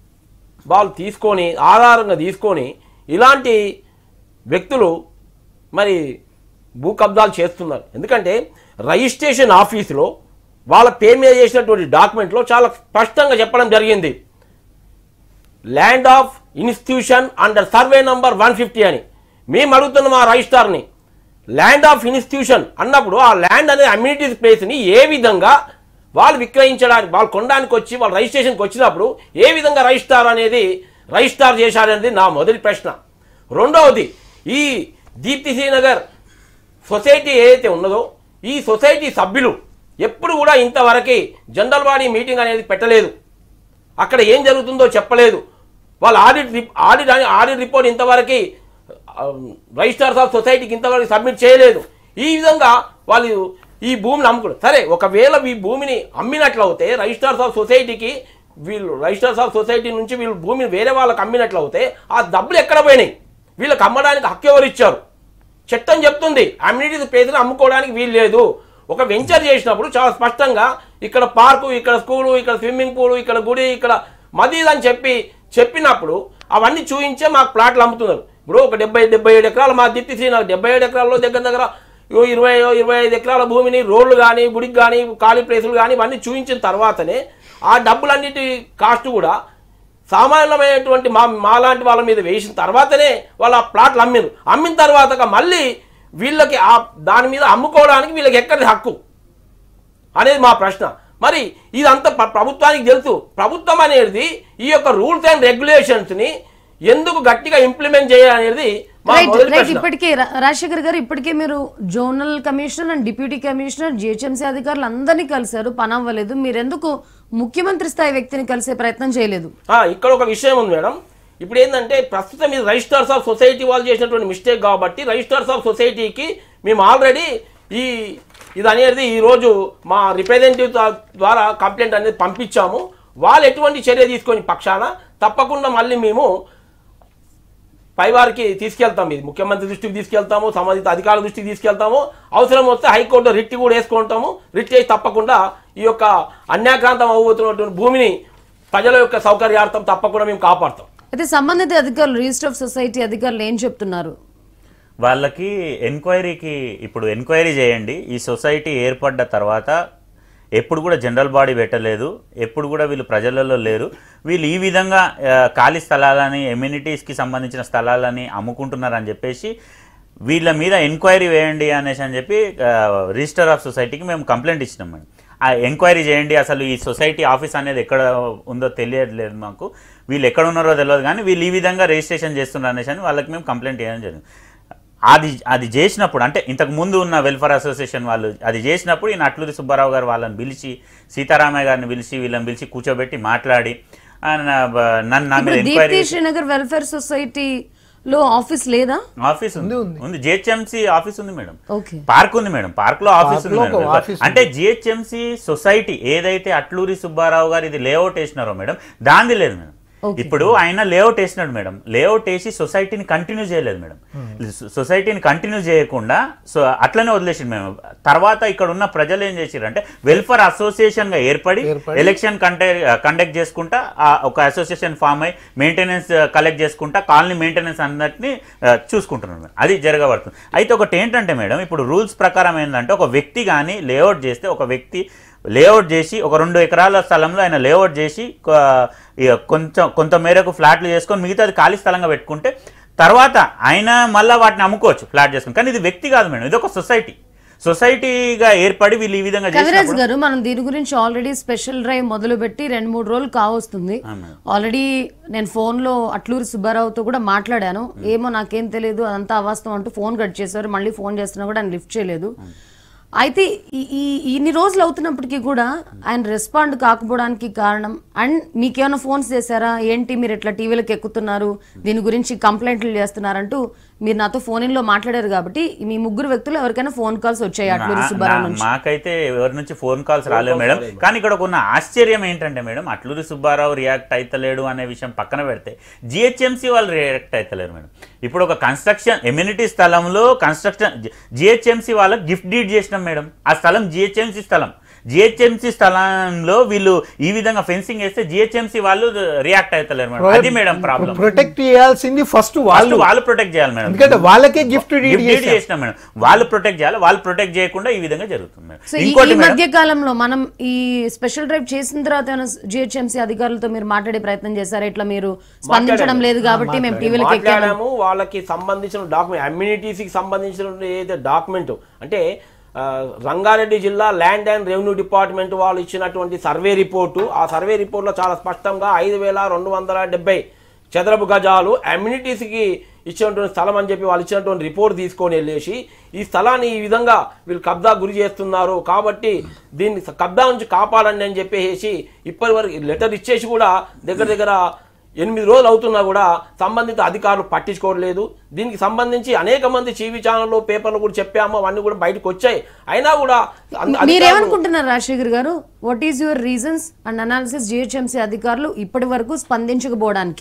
వాళ్ళు తీసుకొని ఆధారంగా తీసుకొని ఇలాంటి వ్యక్తులు మరి భూ కబ్జాలు చేస్తున్నారు ఎందుకంటే రిజిస్ట్రేషన్ ఆఫీసులో వాళ్ళ పేరు మీద చేసినటువంటి డాక్యుమెంట్లో చాలా స్పష్టంగా చెప్పడం జరిగింది land of institution under survey number one fifty అని మేము అడుగుతున్నాం ఆ రిజిస్టార్ని ల్యాండ్ ఆఫ్ ఇన్స్టిట్యూషన్ అన్నప్పుడు ఆ ల్యాండ్ అనే అమ్యూనిటీస్ ప్లేస్ని ఏ విధంగా వాళ్ళు విక్రయించడానికి వాళ్ళు కొనడానికి వచ్చి వాళ్ళు రిజిస్ట్రేషన్కి వచ్చినప్పుడు ఏ విధంగా రిజిస్టార్ అనేది రిజిస్టార్ చేశారనేది నా మొదటి ప్రశ్న రెండవది ఈ దీప్తి శ్రీనగర్ సొసైటీ ఏదైతే ఉన్నదో ఈ సొసైటీ సభ్యులు ఎప్పుడు కూడా ఇంతవరకు జనరల్ బాడీ మీటింగ్ అనేది పెట్టలేదు అక్కడ ఏం జరుగుతుందో చెప్పలేదు వాళ్ళ ఆడిట్ రిప్- ఆడిట్ అని- ఆడిట్ రిపోర్ట్ ఇంతవరకు ఆ, రిజిస్టార్స్ ఆఫ్ సొసైటీకి ఇంతవరకు సబ్మిట్ చేయలేదు ఈ విధంగా వాళ్ళు ఈ భూమిని అమ్ముకున్నారు సరే ఒకవేళ ఈ భూమిని అమ్మినట్లయితే రిజిస్టార్స్ ఆఫ్ సొసైటీకి వీళ్ళు రిజిస్టార్స్ ఆఫ్ సొసైటీ నుంచి వీళ్ళు భూమిని వేరే వాళ్ళకి అమ్మినట్లయితే ఆ డబ్బులు ఎక్కడ పోయినాయి వీళ్ళకి అమ్మడానికి హక్కు ఎవరు ఇచ్చారు చట్టం చెప్తుంది అమ్యూనిటీ ప్లేస్ని అమ్ముకోవడానికి వీలు లేదు ఒక వెంచర్ చేసినప్పుడు చాలా స్పష్టంగా ఇక్కడ పార్కు ఇక్కడ స్కూలు ఇక్కడ స్విమ్మింగ్ పూల్ ఇక్కడ గుడి ఇక్కడ మదీద్ అని చెప్పి చెప్పినప్పుడు అవన్నీ చూయించే మాకు ప్లాట్లు అమ్ముతున్నారు ఇప్పుడు ఒక డెబ్బై డెబ్బై ఏడు ఎకరాలు మా దిప్తి శ్రీనగర్ డెబ్బై ఏడు ఎకరాల్లో దగ్గర దగ్గర ఓ ఇరవై ఇరవై ఐదు ఎకరాల భూమిని రోడ్లు కానీ గుడికి కానీ ఖాళీ ప్లేసులు కానీ ఇవన్నీ చూయించిన తర్వాతనే ఆ డబ్బులన్నిటి కాస్ట్ కూడా సామాన్యమైనటువంటి మా మాలాంటి వాళ్ళ మీద వేసిన తర్వాతనే వాళ్ళు ఆ ప్లాట్లు అమ్మిరు అమ్మిన తర్వాత మళ్ళీ వీళ్ళకి ఆ దాని మీద అమ్ముకోవడానికి వీళ్ళకి ఎక్కడి హక్కు అనేది మా ప్రశ్న మరి ఇదంతా ప్ర- ప్రభుత్వానికి తెలుసు ప్రభుత్వం అనేది ఈ యొక్క రూల్స్ అండ్ రెగ్యులేషన్స్ ని ఎందుకు గట్టిగా ఇంప్లిమెంట్ చేయాలనేది మా రైట్ మొదటి రైట్ ప్రశ్న ఇప్పటికే రా- రాజశేఖర్ గారు ఇప్పటికే మీరు zonal commissioner and deputy commissioner GHMC అధికారులు అందరినీ కలిశారు పని అవ్వలేదు మీరు ఎందుకు ముఖ్యమంత్రి స్థాయి వ్యక్తిని కలిసే ప్రయత్నం చేయలేదు ఆ, ఇక్కడ ఒక విషయం ఉంది మేడం ఇప్పుడు ఏంటంటే ప్రస్తుతం ఇది రిజిస్టర్స్ ఆఫ్ సొసైటీ వాళ్ళు చేసినటువంటి మిస్టేక్ కాబట్టి రిజిస్టర్స్ ఆఫ్ సొసైటీకి మేము ఆల్రెడీ ఈ ఇది అనేది ఈరోజు మా రిప్రజెంటేటివ్ ద్వారా కంప్లైంట్ అనేది పంపించాము వాళ్ళు ఎటువంటి చర్య తీసుకొని పక్షాన తప్పకుండా మళ్ళీ మేము పైవారికి తీసుకెళ్తాం ఇది ముఖ్యమంత్రి దృష్టికి తీసుకెళ్తాము సంబంధిత అధికారుల దృష్టికి తీసుకెళ్తాము అవసరం వస్తే హైకోర్టులో రిట్ కూడా వేసుకుంటాము రిట్ చేసి తప్పకుండా ఈ యొక్క అన్యాక్రాంతం అవబోతున్నటువంటి భూమిని ప్రజల యొక్క సౌకర్యార్థం తప్పకుండా మేము కాపాడుతాం అయితే సంబంధిత అధికారులు రిజిస్టర్ ఆఫ్ సొసైటీ అధికారులు ఏం చెప్తున్నారు వాళ్ళకి ఎంక్వైరీకి ఇప్పుడు ఎంక్వైరీ చేయండి ఈ సొసైటీ ఏర్పడ్డ తర్వాత ఎప్పుడు కూడా జనరల్ బాడీ పెట్టలేదు ఎప్పుడు కూడా వీళ్ళు ప్రజలలో లేరు వీళ్ళు ఈ విధంగా ఆ, ఖాళీ స్థలాలని ఎమ్యూనిటీస్కి సంబంధించిన స్థలాలని అమ్ముకుంటున్నారని చెప్పేసి వీళ్ళ మీద ఎంక్వైరీ వేయండి అనేసి అని చెప్పి ఆ, రిజిస్టర్ ఆఫ్ సొసైటీకి మేము కంప్లైంట్ ఇచ్చినాం మేడం ఆ ఎంక్వైరీ చేయండి అసలు ఈ సొసైటీ ఆఫీస్ అనేది ఎక్కడ ఉందో తెలియట్లేదు మాకు వీళ్ళు ఎక్కడ ఉన్నారో తెలియదు కానీ వీళ్ళు ఈ విధంగా రిజిస్ట్రేషన్ చేస్తున్నారు అనేసి అని వాళ్ళకి మేము కంప్లైంట్ చేయడం జరిగింది అది అది చేసినప్పుడు అంటే ఇంతకు ముందు ఉన్న వెల్ఫేర్ అసోసియేషన్ వాళ్ళు అది చేసినప్పుడు ఈయన అట్లూరి సుబ్బారావు గారు వాళ్ళని పిలిచి సీతారామయ్య గారిని పిలిచి వీళ్ళని పిలిచి కూర్చోబెట్టి మాట్లాడి ఆ, నా- నన్ను నా మీద ఇప్పుడు ఎంక్వైరీ దీప్తి శ్రీనగర్ వెల్ఫేర్ సొసైటీలో ఆఫీస్ లేదా ఆఫీస్ ఉంది ఉంది జిహెచ్ఎంసీ ఆఫీస్ ఉంది మేడం ఓకే పార్క్ ఉంది మేడం పార్క్ లో ఆఫీస్ ఉంది పార్క్ లో మేడం ఒక ఆఫీస్ అంటే జిహెచ్ఎంసీ సొసైటీ ఏదైతే అట్లూరి సుబ్బారావు గారు ఇది లేఅవుట్ వేసినారో మేడం దాంది లేదు మేడం Okay. ఇప్పుడు ఆయన లేఅవుట్ వేసినాడు మేడం లేఅవుట్ వేసి సొసైటీని కంటిన్యూ చేయలేదు మేడం సొ- సొసైటీని కంటిన్యూ చేయకుండా సో అట్లనే వదిలేసిండు మేము తర్వాత ఇక్కడ ఉన్న ప్రజలు ఏం చేసిరంటే వెల్ఫేర్ అసోసియేషన్ గా ఏర్పడి ఏర్పడి ఎలక్షన్ కంటే కండక్ట్ చేసుకుంటా ఆ ఒక అసోసియేషన్ ఫామ్ అయి మెయింటెనెన్స్ కలెక్ట్ చేసుకుంటా కాలనీ మెయింటెనెన్స్ అన్నట్ని ఆ, చూసుకుంటున్నాం మేడం అది జరగబడుతుంది అయితే ఒకటి ఏంటంటే మేడం ఇప్పుడు రూల్స్ ప్రకారం ఏంటంటే ఒక వ్యక్తి కానీ లేఅవుట్ చేస్తే ఒక వ్యక్తి లేఅవుట్ చేసి ఒక రెండు ఎకరాల స్థలంలో ఆయన లేఅవుట్ చేసి కొ- ఇక కొంచెం కొంత మేరకు ఫ్లాట్లు చేసుకొని మిగతాది ఖాళీ స్థలంగా పెట్టుకుంటే తర్వాత ఆయన మళ్ళీ వాటిని అమ్ముకోవచ్చు ఫ్లాట్ చేసుకుని కానీ ఇది వ్యక్తి కాదు మేడం ఇది ఒక సొసైటీ సొసైటీగా ఏర్పడి వీళ్ళు ఈ విధంగా కవిరాజ్ చేసినప్పుడు గారు మనం దీని గురించి ఆల్రెడీ స్పెషల్ డ్రైవ్ మొదలు పెట్టి రెండు మూడు రోజులు కావస్తుంది ఆ, మేడం. ఆల్రెడీ నేను ఫోన్ లో అట్లూరి సుబ్బారావుతో కూడా మాట్లాడాను ఏమో నాకేం తెలియదు అదంతా అవాస్తవం అంటూ ఫోన్ కట్ చేశారు మళ్ళీ ఫోన్ చేస్తున్నా కూడా ఆయన లిఫ్ట్ చేయలేదు అయితే ఈ ఈ- ఇన్ని రోజులు అవుతున్నప్పటికీ కూడా ఆయన రెస్పాండ్ కాకపోవడానికి కారణం అండ్ మీకేమైనా ఫోన్స్ చేశారా ఏంటి మీరు ఇట్లా టీవీలకు ఎక్కుతున్నారు దీని గురించి కంప్లైంట్లు చేస్తున్నారంటూ మీరు నాతో ఫోన్ ఇన్ లో మాట్లాడారు కాబట్టి మీ ముగ్గురు వ్యక్తులు ఎవరికైనా ఫోన్ కాల్స్ వచ్చాయి అట్లూరి నా- సుబ్బారావు నా- నుంచి మాకైతే ఎవరి నుంచి ఫోన్ కాల్స్ రాలేదు మేడం కానీ ఇక్కడ ఉన్న ఆశ్చర్యం ఏంటంటే మేడం అట్లూరి సుబ్బారావు రియాక్ట్ అయితలేడు అనే విషయం పక్కన పెడితే జిహెచ్ఎంసీ వాళ్ళు రియాక్ట్ అయితలేరు మేడం ఇప్పుడు ఒక కన్స్ట్రక్షన్ ఎమ్యూనిటీ స్థలంలో కన్స్ట్రక్షన్ జిహెచ్ఎంసీ వాళ్ళకి గిఫ్ట్ డీడ్ చేసినాం మేడం ఆ స్థలం జిహెచ్ఎంసీ స్థలం జిహెచ్ఎంసీ స్థలంలో వీళ్ళు ఈ విధంగా ఫెన్సింగ్ వేస్తే జిహెచ్ఎంసీ వాళ్ళు రియాక్ట్ అవుతలేరు మేడం అది మేడం ప్రాబ్లం ప్రొటెక్ట్ చేయాల్సింది ఫస్ట్ వాళ్ళు వాళ్ళు వాళ్ళు ప్రొటెక్ట్ చేయాలి మేడం ఎందుకంటే వాళ్ళకే గిఫ్ట్ గిఫ్ట్ డీడ్ డీడ్ చేసినాం మేడం వాళ్ళు ప్రొటెక్ట్ చేయాలి వాళ్ళు ప్రొటెక్ట్ చేయకుండా ఈ విధంగా జరుగుతుంది మేడం సో ఈ- ఇంకోటి ఈ మేడం మధ్య కాలంలో మనం ఈ స్పెషల్ డ్రైవ్ చేసిన తర్వాత జిహెచ్ఎంసీ అధికారులతో మీరు మాట్లాడే ప్రయత్నం చేశారా ఇట్లా మీరు స్పందించడం లేదు కాబట్టి మేము టీవీలకు ఎక్కాము మాట్లాడాము వాళ్ళకి సంబంధించిన డాక్యుమెంట్ అమ్యూనిటీస్కి సంబంధించిన ఏదైతే డాక్యుమెంట్ అంటే ఆ, రంగారెడ్డి జిల్లా ల్యాండ్ అండ్ రెవెన్యూ డిపార్ట్మెంట్ వాళ్ళు ఇచ్చినటువంటి సర్వే రిపోర్టు ఆ సర్వే రిపోర్ట్లో చాలా స్పష్టంగా ఐదు వేల రెండు వందల డెబ్బై చదరపు గజాలు అమ్యూనిటీస్కి ఇచ్చినటువంటి స్థలం అని చెప్పి వాళ్ళు ఇచ్చినటువంటి రిపోర్ట్ తీసుకొని వెళ్ళేసి ఈ స్థలాన్ని ఈ విధంగా వీళ్ళు కబ్జా గురి చేస్తున్నారు కాబట్టి దీన్ని కబ్జా నుంచి కాపాడండి అని చెప్పేసి ఇప్పటి వరకు లెటర్ ఇచ్చేసి కూడా దగ్గర దగ్గర ఎనిమిది రోజులు అవుతున్నా కూడా సంబంధిత అధికారులు పట్టించుకోవట్లేదు దీనికి సంబంధించి అనేక మంది టీవీ ఛానల్లో పేపర్లు కూడా చెప్పాము అవన్నీ కూడా బయటకు వచ్చాయి అయినా కూడా అంద- అధికారులు- మీరేమనుకుంటున్నారు రాజశేఖర్ గారు what is your reasons and analysis GHMC అధికారులు ఇప్పటి వరకు స్పందించకపోవడానికి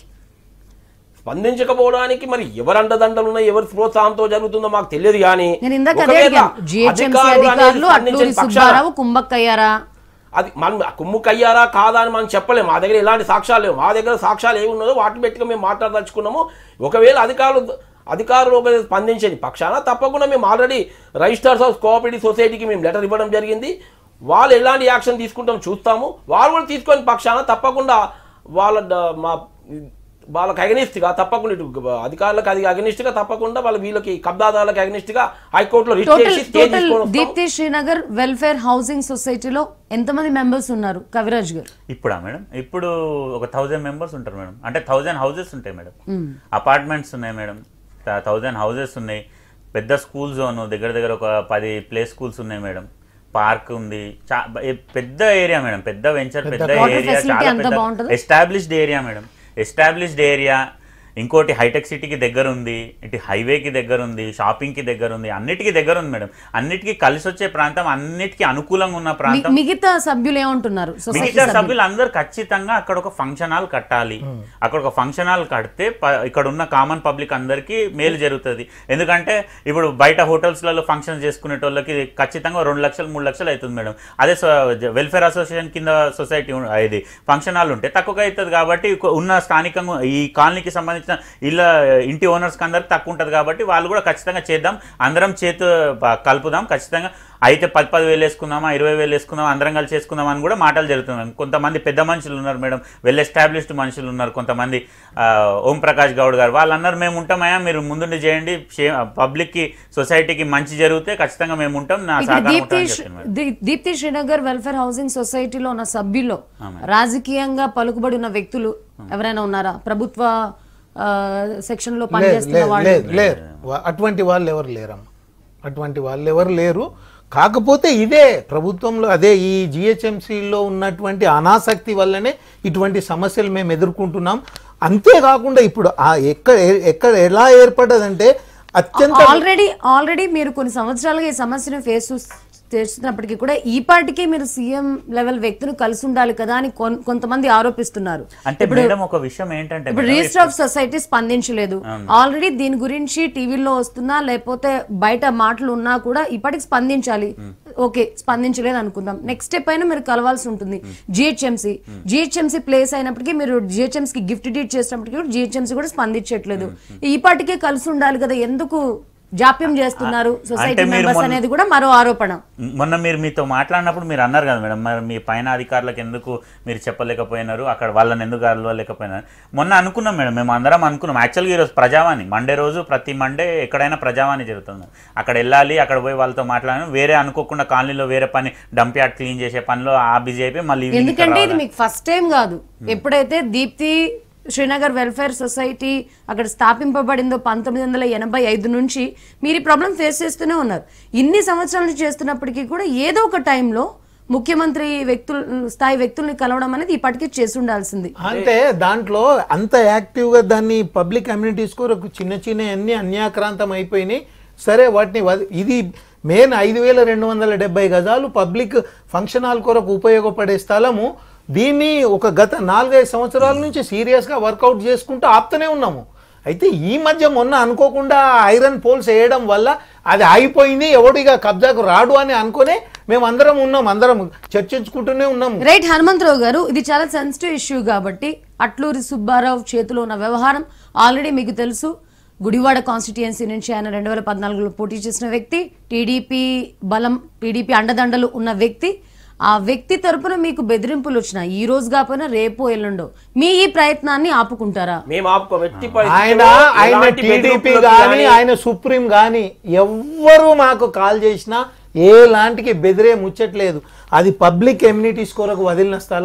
స్పందించకపోవడానికి మరి ఎవరు అండదండలు ఉన్నాయి ఎవరి ప్రోత్సాహంతో జరుగుతుందో మాకు తెలియదు కానీ నేను ఇందాక అదే ఒకవేళ అడిగాను జిహెచ్ఎంసీ అధికారులు అనేది అధికారులు అట్లూరి స్పందించని పక్షాన సుబ్బారావు కుంభక్కయ్యారా అది మనం కుమ్ముకయ్యారా కాదా అని మనం చెప్పలేము మా దగ్గర ఎలాంటి సాక్ష్యాలు లేవు మా దగ్గర సాక్ష్యాలు ఏమి ఉన్నదో వాటిని పెట్టుగా మేము మాట్లాడదలుచుకున్నాము ఒకవేళ అధికారులు అధికారులు ఒకవేళ స్పందించని పక్షాన తప్పకుండా మేము ఆల్రెడీ రిజిస్టర్స్ ఆఫ్ కోఆపరేటివ్ సొసైటీకి మేము లెటర్ ఇవ్వడం జరిగింది వాళ్ళు ఎలాంటి యాక్షన్ తీసుకుంటాం చూస్తాము వాళ్ళు కూడా తీసుకొని పక్షాన తప్పకుండా వాళ్ళ డ- మా వాళ్ళకి అగనిస్ట్గా తప్పకుండా ఇటు అధికారులకు అది అగనిస్ట్గా తప్పకుండా వాళ్ళ వీళ్ళకి కబ్దాదారులకు అగనిస్ట్గా హైకోర్టులో రిట్ టోటల్ చేసి స్టే టోటల్ తీసుకొని వస్తాము. దీప్తి శ్రీనగర్ వెల్ఫేర్ హౌసింగ్ సొసైటీలో ఎంతమంది మెంబర్స్ ఉన్నారు కవిరాజ్ గారు ఇప్పుడా మేడం ఇప్పుడు ఒక థౌజండ్ మెంబర్స్ ఉంటారు మేడం అంటే థౌజండ్ హౌసెస్ ఉంటాయి మేడం అపార్ట్మెంట్స్ ఉన్నాయి మేడం థౌజండ్ హౌసెస్ ఉన్నాయి పెద్ద స్కూల్ జోన్ దగ్గర దగ్గర ఒక పది ప్లే స్కూల్స్ ఉన్నాయి మేడం పార్క్ ఉంది చా ఏ- పెద్ద ఏరియా మేడం పెద్ద వెంచర్ పెద్ద Water ఏరియా facility చాలా అంతా పెద్ద బాగుంటుందా? Established area madam established area ఇంకోటి హైటెక్ సిటీకి దగ్గర ఉంది ఇటు హైవేకి దగ్గర ఉంది షాపింగ్కి దగ్గర ఉంది అన్నిటికీ దగ్గర ఉంది మేడం అన్నిటికీ కలిసి వచ్చే ప్రాంతం అన్నిటికీ అనుకూలంగా ఉన్న మి- ప్రాంతం మిగతా సభ్యులు ఏమంటున్నారు సొసైటీ మిగతా సభ్యులు అందరూ ఖచ్చితంగా అక్కడ ఒక ఫంక్షన్ హాల్ కట్టాలి అక్కడ ఒక ఫంక్షన్ హాల్ కడితే ప- ఇక్కడ ఉన్న కామన్ పబ్లిక్ అందరికీ మేలు జరుగుతుంది ఎందుకంటే ఇప్పుడు బయట హోటల్స్లలో ఫంక్షన్స్ చేసుకునేటోళ్ళకి ఖచ్చితంగా రెండు లక్షలు మూడు లక్షలు అవుతుంది మేడం అదే వెల్ఫేర్ అసోసియేషన్ కింద సొసైటీ ఉం- ఇది ఫంక్షన్ హాల్ ఉంటే తక్కువగా అవుతుంది కాబట్టి కొ- ఉన్న స్థానికంగా ఈ కాలనీకి సంబంధించిన ఇళ్ళ ఇంటి ఓనర్స్కి అందరికి తక్కువ ఉంటుంది కాబట్టి వాళ్ళు కూడా ఖచ్చితంగా చేద్దాం అందరం చేతు ప- కలుపుదాం ఖచ్చితంగా అయితే పది పది వేలు వేసుకుందామా ఇరవై వేలు వేసుకుందాం అందరం కలిసి వేసుకుందాం అని కూడా మాటలు జరుగుతున్నాయి కొంతమంది పెద్ద మనుషులు ఉన్నారు మేడం వెల్ ఎస్టాబ్లిష్డ్ మనుషులు ఉన్నారు కొంతమంది ఆ, ఓం ప్రకాష్ గౌడ్ గారు వాళ్ళు అన్నారు మేము ఉంటామయ్యా మీరు ముందుండి చేయండి పబ్లిక్కి సొసైటీకి మంచి జరిగితే ఖచ్చితంగా మేము ఉంటాం నా ఇక్కడ సహకారం దీప్తి ఉంటామని శ్రీ- చెప్పాను మేడం. దీ- దీప్తి శ్రీనగర్ వెల్ఫేర్ హౌసింగ్ సొసైటీలో ఉన్న సభ్యుల్లో రాజకీయంగా పలుకుబడి ఉన్న వ్యక్తులు ఎవరైనా ఉన్నారా ప్రభుత్వ సెక్షన్ లో లేదు పనిచేస్తున్న లేదు వాళ్ళు లేదు లేరు వా- అటువంటి వాళ్ళు ఎవరు లేరమ్మా అటువంటి వాళ్ళు ఎవరు లేరు కాకపోతే ఇదే ప్రభుత్వంలో అదే ఈ జిహెచ్ఎంసీలో ఉన్నటువంటి అనాసక్తి వల్లనే ఇటువంటి సమస్యలు మేము ఎదుర్కొంటున్నాం అంతేకాకుండా ఇప్పుడు ఆ ఎక్కడ ఎక్కడ ఎలా ఏర్పడ్డదంటే అత్యంత ఆల్రెడీ ఆల్రెడీ మీరు కొన్ని సంవత్సరాలుగా ఈ సమస్యను ఫేస్ చేస్తున్నప్పటికీ కూడా ఈ పార్టీకి మీరు సీఎం లెవెల్ వ్యక్తులు కలిసి ఉండాలి కదా అని కొన్- కొంతమంది ఆరోపిస్తున్నారు అంటే మేడం ఒక విషయం ఏంటంటే ఇప్పుడు మేడం, రిజిస్టర్ ఆఫ్ సొసైటీ స్పందించలేదు ఆల్రెడీ దీని గురించి టీవీలో వస్తున్నా లేకపోతే బయట మాటలు ఉన్నా కూడా ఇప్పటికి స్పందించాలి ఓకే స్పందించలేదు అనుకుందాం నెక్స్ట్ స్టెప్ అయినా మీరు కలవాల్సి ఉంటుంది జిహెచ్ఎంసీ జిహెచ్ఎంసీ ప్లేస్ అయినప్పటికీ మీరు జిహెచ్ఎంసీ కి గిఫ్ట్ డీట్ చేసినప్పటికీ కూడా జిహెచ్ఎంసీ కూడా స్పందించట్లేదు ఈ పార్టీకే కలిసి ఉండాలి కదా ఎందుకు జాప్యం చేస్తున్నారు సొసైటీ అంటే మీరు మెంబర్స్ మొన్న- అనేది కూడా మరో ఆరోపణ మొన్న మీరు మీతో మాట్లాడినప్పుడు మీరు అన్నారు కదా మేడం మరి మీ పైన అధికారులకు ఎందుకు మీరు చెప్పలేకపోయినారు అక్కడ వాళ్ళని ఎందుకు కలవలేకపోయినారు మొన్న అనుకున్నాం మేడం మేము అందరం అనుకున్నాం యాక్చువల్గా ఈరోజు ప్రజావాణి మండే రోజు ప్రతి మండే ఎక్కడైనా ప్రజావాణి జరుగుతుంది అక్కడ వెళ్ళాలి అక్కడ పోయి వాళ్ళతో మాట్లాడాను వేరే అనుకోకుండా కాలనీలో వేరే పని డంప్ యార్డ్ క్లీన్ చేసే పనిలో ఆ బిజీ అయిపోయి మళ్ళీ evening ఇక్కడ ఎందుకంటే ఇది రావాలి. మీకు ఫస్ట్ టైం కాదు ఎప్పుడైతే దీప్తి శ్రీనగర్ వెల్ఫేర్ సొసైటీ అక్కడ స్థాపింపబడిందో పంతొమ్మిది వందల ఎనభై ఐదు నుంచి మీరు ఈ ప్రాబ్లం ఫేస్ చేస్తూనే ఉన్నారు ఇన్ని సంవత్సరాల నుంచి చేస్తున్నప్పటికీ కూడా ఏదో ఒక టైంలో ముఖ్యమంత్రి వ్యక్తుల స్థాయి వ్యక్తుల్ని కలవడం అనేది ఇప్పటికీ చేసి ఉండాల్సింది అంటే దాంట్లో అంత యాక్టివ్గా దాన్ని పబ్లిక్ కమ్యూనిటీస్ కొరకు చిన్న చిన్న అన్ని అన్యాక్రాంతం అయిపోయినాయి సరే వాటిని వది- ఇది మెయిన్ ఐదు వేల రెండు వందల డెబ్బై గజాలు పబ్లిక్ ఫంక్షన్ హాల్ కొరకు ఉపయోగపడే స్థలము దీన్ని ఒక గత నాలుగైదు సంవత్సరాల నుంచి సీరియస్గా వర్కౌట్ చేసుకుంటూ ఆపుతూనే ఉన్నాము అయితే ఈ మధ్య మొన్న అనుకోకుండా ఐరన్ పోల్స్ వేయడం వల్ల అది ఆగిపోయింది ఎవడిగా కబ్జాకు రాడు అని అనుకునే మేము అందరం ఉన్నాం అందరం చర్చించుకుంటూనే ఉన్నాము రైట్ హనుమంతరావు గారు ఇది చాలా సెన్సిటివ్ ఇష్యూ కాబట్టి అట్లూరి సుబ్బారావు చేతిలో ఉన్న వ్యవహారం ఆల్రెడీ మీకు తెలుసు గుడివాడ కాన్స్టిట్యుయెన్సీ నుంచి ఆయన రెండు వేల పద్నాలుగులో పోటీ చేసిన వ్యక్తి టీడీపీ బలం టీడీపీ అండదండలు ఉన్న వ్యక్తి ఆ వ్యక్తి తరపున మీకు బెదిరింపులు వచ్చినాయి ఈ రోజు కాకపోయినా రేపో ఎల్లుండో మీ ఈ ప్రయత్నాన్ని ఆపుకుంటారా మేము ఆపుకోం ఎట్టి ఆయన పరిస్థితుల్లో ఆయన ఎలాంటి టీడీపీ బెదిరింపులకు కానీ కానీ ఆయన సుప్రీం కానీ ఎవ్వరు మాకు కాల్ చేసినా ఎలాంటికి బెదిరే ముచ్చట్లేదు అది పబ్లిక్ ఎమ్యూనిటీస్ కొరకు వదిలిన స్థలం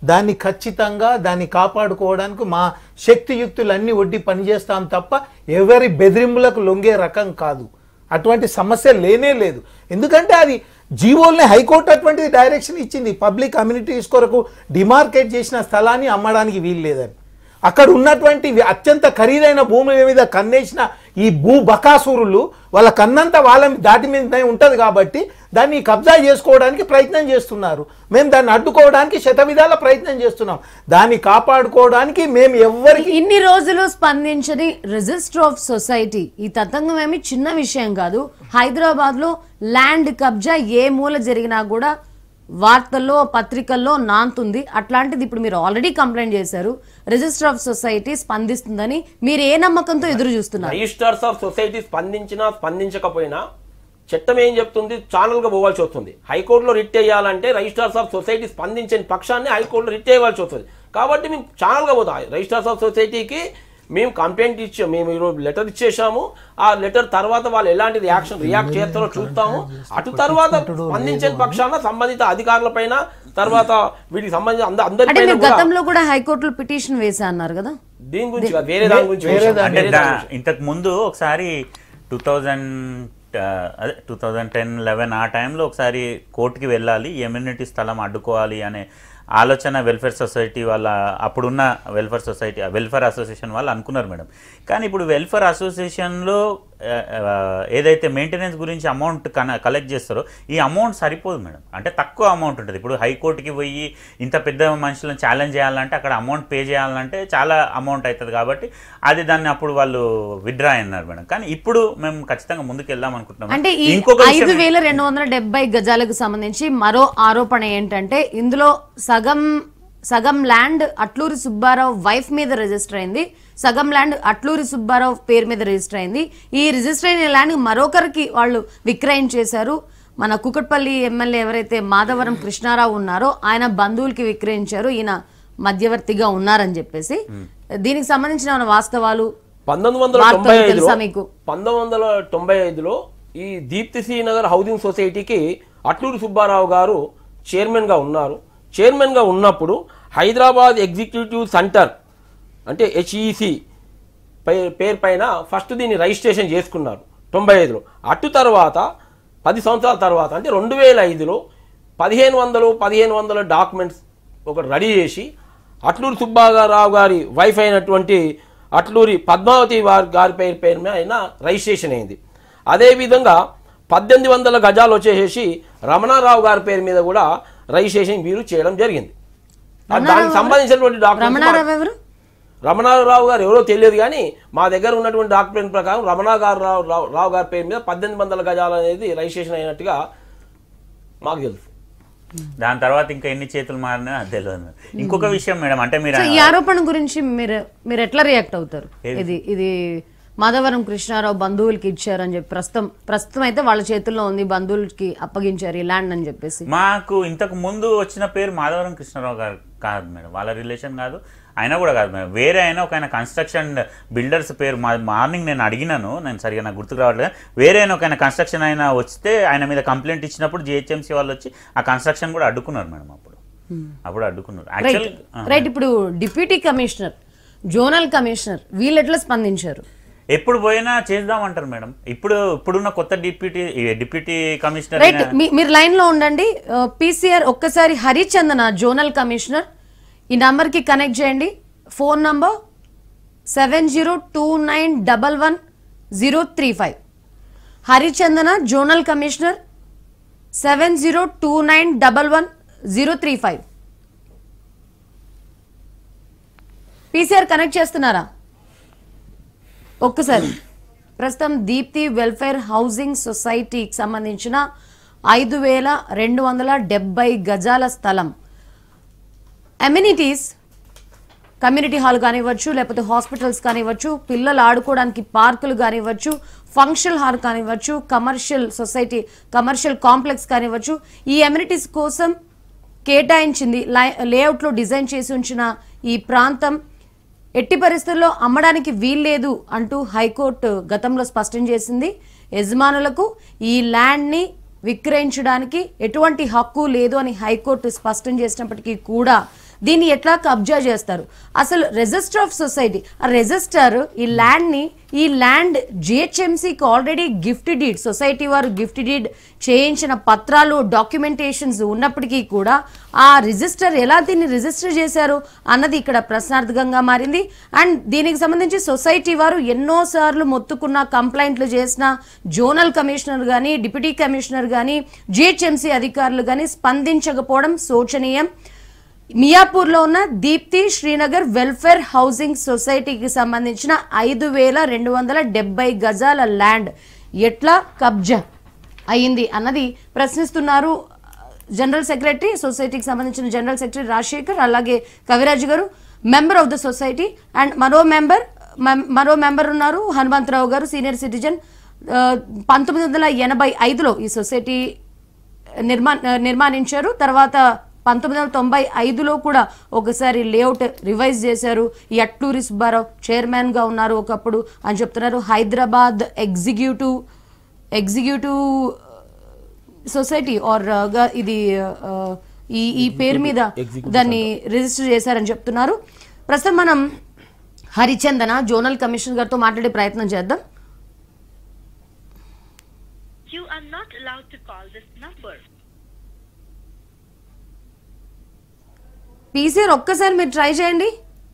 దాన్ని ఖచ్చితంగా దాన్ని కాపాడుకోవడానికి మా శక్తియుక్తులన్నీ ఒడ్డి పనిచేస్తాం తప్ప ఎవరి బెదిరింపులకు లొంగే రకం కాదు అటువంటి సమస్య లేనే లేదు ఎందుకంటే అది జీవోల్ని హైకోర్టు అటువంటిది డైరెక్షన్ ఇచ్చింది పబ్లిక్ కమ్యూనిటీస్ కొరకు డిమార్కేట్ చేసిన స్థలాన్ని అమ్మడానికి వీలు లేదని అక్కడ ఉన్నటువంటి వి- అత్యంత ఖరీదైన భూముల మీద కన్నేసిన ఈ భూ బకాసురులు వాళ్ళ కన్నంత వాళ్ళ దాటి మీద ఉంటుంది కాబట్టి దాన్ని కబ్జా చేసుకోవడానికి ప్రయత్నం చేస్తున్నారు మేము దాన్ని అడ్డుకోవడానికి శతవిధాల ప్రయత్నం చేస్తున్నాం దాన్ని కాపాడుకోవడానికి మేము ఎవ్వరికి ఇన్ని రోజులు స్పందించని రిజిస్టర్ ఆఫ్ సొసైటీ ఈ తతంగం ఏమి చిన్న విషయం కాదు హైదరాబాద్ లో ల్యాండ్ కబ్జా ఏ మూల జరిగినా కూడా వార్తల్లో పత్రికల్లో నాంతుంది అట్లాంటిది ఇప్పుడు మీరు ఆల్రెడీ కంప్లైంట్ చేశారు రిజిస్టర్ ఆఫ్ సొసైటీ స్పందిస్తుందని మీరు ఏ నమ్మకంతో ఎదురు చూస్తున్నారు రిజిస్టర్స్ ఆఫ్ సొసైటీ స్పందించినా స్పందించకపోయినా చట్టం ఏం చెప్తుంది ఛానల్గా పోవాల్సి వస్తుంది హైకోర్టులో రిట్ చేయాలంటే రిజిస్టర్స్ ఆఫ్ సొసైటీ స్పందించని పక్షాన్ని హైకోర్టులో రిట్ చేయవలసి వస్తుంది కాబట్టి మేము ఛానల్గా పోతాం రిజిస్టర్స్ ఆఫ్ సొసైటీకి మేము కంప్లైంట్ ఇచ్చాము మేము ఈరోజు లెటర్ ఇచ్చేసాము ఆ లెటర్ తర్వాత వాళ్ళు ఎలాంటి రియాక్షన్ రియాక్ట్ చేస్తారో చూస్తాము అటు తర్వాత స్పందించని పక్షాన సంబంధిత అధికారులపైన తర్వాత వీటికి సంబంధించిన అంద- అంటే అందరిపైన మీరు కూడా గతంలో కూడా హైకోర్టులో పిటిషన్ వేసా అన్నారు కదా దీని గురించి కాదు, వేరే దాని గురించి వేరే వేసాం. దాని- అంటే వేరే దా- దాని గురించి. ఇంతకు ముందు ఒకసారి టూ థౌజండ్ అదే టూ థౌజండ్ టెన్ లెవెన్ ఆ టైంలో ఒకసారి కోర్టుకి వెళ్ళాలి ఎమ్యూనిటీ స్థలం అడ్డుకోవాలి అనే ఆలోచన వెల్ఫేర్ సొసైటీ వాళ్ళ అప్పుడున్న వెల్ఫేర్ సొసైటీ వెల్ఫేర్ అసోసియేషన్ వాళ్ళు అనుకున్నారు మేడం కానీ ఇప్పుడు వెల్ఫేర్ అసోసియేషన్లో ఆ, ఆ, ఏదైతే మెయింటెనెన్స్ గురించి అమౌంట్ కన కలెక్ట్ చేస్తారో ఈ అమౌంట్ సరిపోదు మేడం అంటే తక్కువ అమౌంట్ ఉంటుంది ఇప్పుడు హైకోర్టుకి పోయి ఇంత పెద్ద మనుషులను ఛాలెంజ్ చేయాలంటే అక్కడ అమౌంట్ పే చేయాలంటే చాలా అమౌంట్ అవుతుంది కాబట్టి అది దాన్ని అప్పుడు వాళ్ళు విత్డ్రా అన్నారు మేడం కానీ ఇప్పుడు మేము ఖచ్చితంగా ముందుకు వెళ్దాం అనుకుంటున్నాం అంటే ఈ ఇంకొక విషయం ఐదు వేల రెండు వందల డెబ్బై గజాలకు సంబంధించి మరో ఆరోపణ ఏంటంటే ఇందులో సగం సగం ల్యాండ్ అట్లూరి సుబ్బారావు వైఫ్ మీద రిజిస్టర్ అయింది సగం ల్యాండ్ అట్లూరి సుబ్బారావు పేరు మీద రిజిస్టర్ అయింది ఈ రిజిస్టర్ అయిన ల్యాండ్ మరొకరికి వాళ్ళు విక్రయించేశారు మన కుకట్పల్లి ఎమ్మెల్యే ఎవరైతే మాధవరం కృష్ణారావు ఉన్నారో ఆయన బంధువులకి విక్రయించారు ఈయన మధ్యవర్తిగా ఉన్నారని చెప్పేసి దీనికి సంబంధించిన ఏమైనా వాస్తవాలు పంతొమ్మిది వందల వార్తలు తొంభై ఐదులో తెలుసా మీకు? పంతొమ్మిది వందల తొంభై ఐదులో ఈ దీప్తి శ్రీనగర్ హౌసింగ్ సొసైటీకి అట్లూరి సుబ్బారావు గారు చైర్మన్గా ఉన్నారు చైర్మన్గా ఉన్నప్పుడు హైదరాబాద్ ఎగ్జిక్యూటివ్ సెంటర్ అంటే హెచ్ఈసి పేరు పైన ఫస్ట్ దీన్ని రిజిస్ట్రేషన్ చేసుకున్నారు తొంభై ఐదులో అటు తర్వాత పది సంవత్సరాల తర్వాత అంటే రెండు వేల ఐదులో పదిహేను వందలు పదిహేను వందల డాక్యుమెంట్స్ ఒకటి రెడీ చేసి అట్లూరి సుబ్బారావు గారి వైఫ్ అయినటువంటి అట్లూరి పద్మావతి వారి గారి పేరు పేరు మీద అయినా రిజిస్ట్రేషన్ అయింది అదేవిధంగా పద్దెనిమిది వందల గజాలు వచ్చేసేసి రమణారావు గారి పేరు మీద కూడా రిజిస్ట్రేషన్ వీరు చేయడం జరిగింది దానికి సంబంధించినటువంటి డాక్యుమెంట్స్ రమణారావు ఎవరు రమణారావు గారు ఎవరో తెలియదు కానీ మా దగ్గర ఉన్నటువంటి డాక్యుమెంట్ ప్రకారం రమణ గారు రావు రావు- రావు గారి పేరు మీద పద్దెనిమిది వందల గజాలు అనేది రిజిస్ట్రేషన్ అయినట్టుగా మాకు తెలుసు దాని తర్వాత ఇంకా ఎన్ని చేతులు మారినా అది తెలియదు ఇంకొక విషయం మేడం అంటే మీరు సో ఈ ఆరోపణ గురించి మీరు మీరు ఎట్లా రియాక్ట్ అవుతారు ఇది ఇది మాధవరం కృష్ణారావు బంధువులకి ఇచ్చారని చెప్పి ప్రస్తుతం ప్రస్తుతం అయితే వాళ్ళ చేతుల్లో ఉంది బంధువులకి అప్పగించారు ఈ ల్యాండ్ అని చెప్పేసి మాకు ఇంతకు ముందు వచ్చిన పేరు మాధవరం కృష్ణారావు గారు కాదు మేడం వాళ్ళ రిలేషన్ కాదు ఆయన కూడా కాదు మేడం వేరే ఆయన ఒక ఆయన కన్స్ట్రక్షన్ బిల్డర్స్ పేరు మా మార్నింగ్ నేను అడిగినాను నేను సరిగా నాకు గుర్తుకు రావట్లేదు వేరే ఆయన ఒక ఆయన కన్స్ట్రక్షన్ ఆయన వస్తే ఆయన మీద కంప్లైంట్ ఇచ్చినప్పుడు జిహెచ్ఎంసీ వాళ్ళు వచ్చి ఆ కన్స్ట్రక్షన్ కూడా అడ్డుకున్నారు మేడం అప్పుడు అప్పుడు అడ్డుకున్నారు రైట్ యాక్చువల్ రైట్ ఇప్పుడు డిప్యూటీ కమిషనర్ జోనల్ కమిషనర్ వీళ్ళు ఎట్లా స్పందించారు ఎప్పుడు పోయినా చేద్దామంటారు మేడం ఇప్పుడు ఇప్పుడున్న కొత్త డిప్యూటీ డిప్యూటీ కమిషనర్ రైట్ మీ- మీరు లైన్ లో ఉండండి పీసీఆర్ ఒక్కసారి హరిచందన జోనల్ కమిషనర్ ఈ నంబర్ కి కనెక్ట్ చేయండి phone number seven zero two nine double one zero three five Harichandana zonal commissioner seven zero two nine double one zero three five PCR connect చేస్తున్నారా ఒక్కసారి ప్రస్తుతం దీప్తి వెల్ఫేర్ హౌసింగ్ సొసైటీకి సంబంధించిన ఐదు వేల రెండు వందల డెబ్బై గజాల స్థలం అమ్యూనిటీస్ కమ్యూనిటీ హాల్ కానివ్వచ్చు లేకపోతే హాస్పిటల్స్ కానివ్వచ్చు పిల్లలు ఆడుకోవడానికి పార్కులు కానివ్వచ్చు ఫంక్షన్ హాల్ కానివ్వచ్చు కమర్షియల్ సొసైటీ కమర్షియల్ కాంప్లెక్స్ కానివ్వచ్చు ఈ అమ్యూనిటీస్ కోసం కేటాయించింది లై- లేఅవుట్లో డిజైన్ చేసి ఉంచిన ఈ ప్రాంతం ఎట్టి పరిస్థితుల్లో అమ్మడానికి వీల్లేదు అంటూ హైకోర్టు గతంలో స్పష్టం చేసింది యజమానులకు ఈ ల్యాండ్ని విక్రయించడానికి ఎటువంటి హక్కు లేదు అని హైకోర్టు స్పష్టం చేసినప్పటికీ కూడా దీన్ని ఎట్లా కబ్జా చేస్తారు అసలు రిజిస్టర్ ఆఫ్ సొసైటీ ఆ రిజిస్టర్ ఈ ల్యాండ్ ని ఈ ల్యాండ్ జిహెచ్ఎంసీకి ఆల్రెడీ గిఫ్ట్ డీడ్ సొసైటీ వారు గిఫ్ట్ డీడ్ చేయించిన పత్రాలు డాక్యుమెంటేషన్స్ ఉన్నప్పటికీ కూడా ఆ రిజిస్టర్ ఎలా దీన్ని రిజిస్టర్ చేశారు అన్నది ఇక్కడ ప్రశ్నార్థకంగా మారింది అండ్ దీనికి సంబంధించి సొసైటీ వారు ఎన్నో సార్లు మొత్తుకున్న కంప్లైంట్లు చేసిన జోనల్ కమిషనర్ కానీ డిప్యూటీ కమిషనర్ కానీ జిహెచ్ఎంసీ అధికారులు కానీ స్పందించకపోవడం శోచనీయం మియాపూర్లో ఉన్న దీప్తి శ్రీనగర్ వెల్ఫేర్ హౌసింగ్ సొసైటీకి సంబంధించిన ఐదు వేల రెండు వందల డెబ్బై గజాల ల్యాండ్ ఎట్లా కబ్జా అయింది అన్నది ప్రశ్నిస్తున్నారు జనరల్ సెక్రటరీ సొసైటీకి సంబంధించిన జనరల్ సెక్రటరీ రాజశేఖర్ అలాగే కవిరాజ్ గారు member of the society and మరో మెంబర్ మం- మరో మెంబర్ ఉన్నారు హనుమంతరావు గారు సీనియర్ సిటిజన్ ఆ, పంతొమ్మిది వందల ఎనభై ఐదులో ఈ సొసైటీ నిర్మా నిర్మాణించారు తర్వాత పంతొమ్మిది వందల తొంభై ఐదులో కూడా ఒకసారి లేఅవుట్ రివైజ్ చేశారు ఈ అట్లూరి సుబ్బారావు చైర్మన్ గా ఉన్నారు ఒకప్పుడు అని చెప్తున్నారు Hyderabad executive executive society or ఇది ఆ, ఈ ఈ పేరు మీద దాన్ని రిజిస్టర్ చేశారని చెప్తున్నారు ప్రస్తుతం మనం హరిచందన జోనల్ కమిషనర్ గారితో మాట్లాడే ప్రయత్నం చేద్దాం You are not allowed to call this number. PCR ఒక్కసారి మీరు ట్రై చేయండి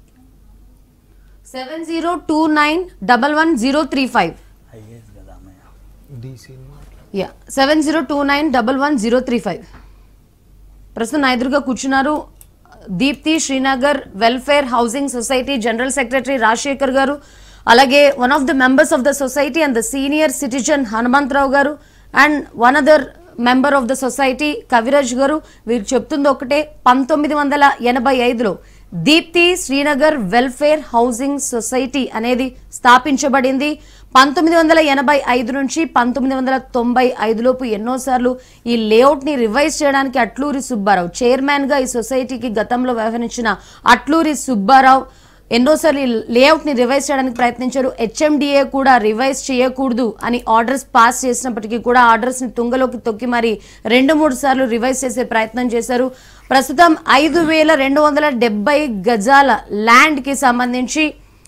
seven zero two nine double one zero three five అయ్యేది కదా అమ్మయ్య DC yeah seven zero two nine double one zero three five ప్రస్తుతం నా ఎదురుగా కూర్చున్నారు Deepti Srinagar welfare housing society general secretary Rajasekhar గారు అలాగే one of the members of the society and the senior citizen Hanumantharao గారు and one other member of the society Kaviraj గారు వీరు చెప్తుంది ఒకటే పంతొమ్మిది వందల ఎనభై ఐదులో Deepti Srinagar welfare housing society అనేది స్థాపించబడింది పంతొమ్మిది వందల ఎనభై ఐదు నుంచి పంతొమ్మిది వందల తొంభై ఐదులోపు ఎన్నోసార్లు ఈ లేఅవుట్ ని రివైజ్ చేయడానికి అట్లూరి సుబ్బారావు చైర్మన్ గా ఈ సొసైటీకి గతంలో వ్యవహరించిన అట్లూరి సుబ్బారావు ఎన్నోసార్లు ఈ లేఅవుట్ ని రివైజ్ చేయడానికి ప్రయత్నించారు హెచ్ఎండిఏ కూడా రివైజ్ చేయకూడదు అని ఆర్డర్స్ పాస్ చేసినప్పటికీ కూడా ఆర్డర్స్ ని తుంగలోకి తొక్కి మరి రెండు మూడు సార్లు రివైజ్ చేసే ప్రయత్నం చేశారు ప్రస్తుతం ఐదు వేల రెండు వందల డెబ్బై గజాల ల్యాండ్ కి సంబంధించి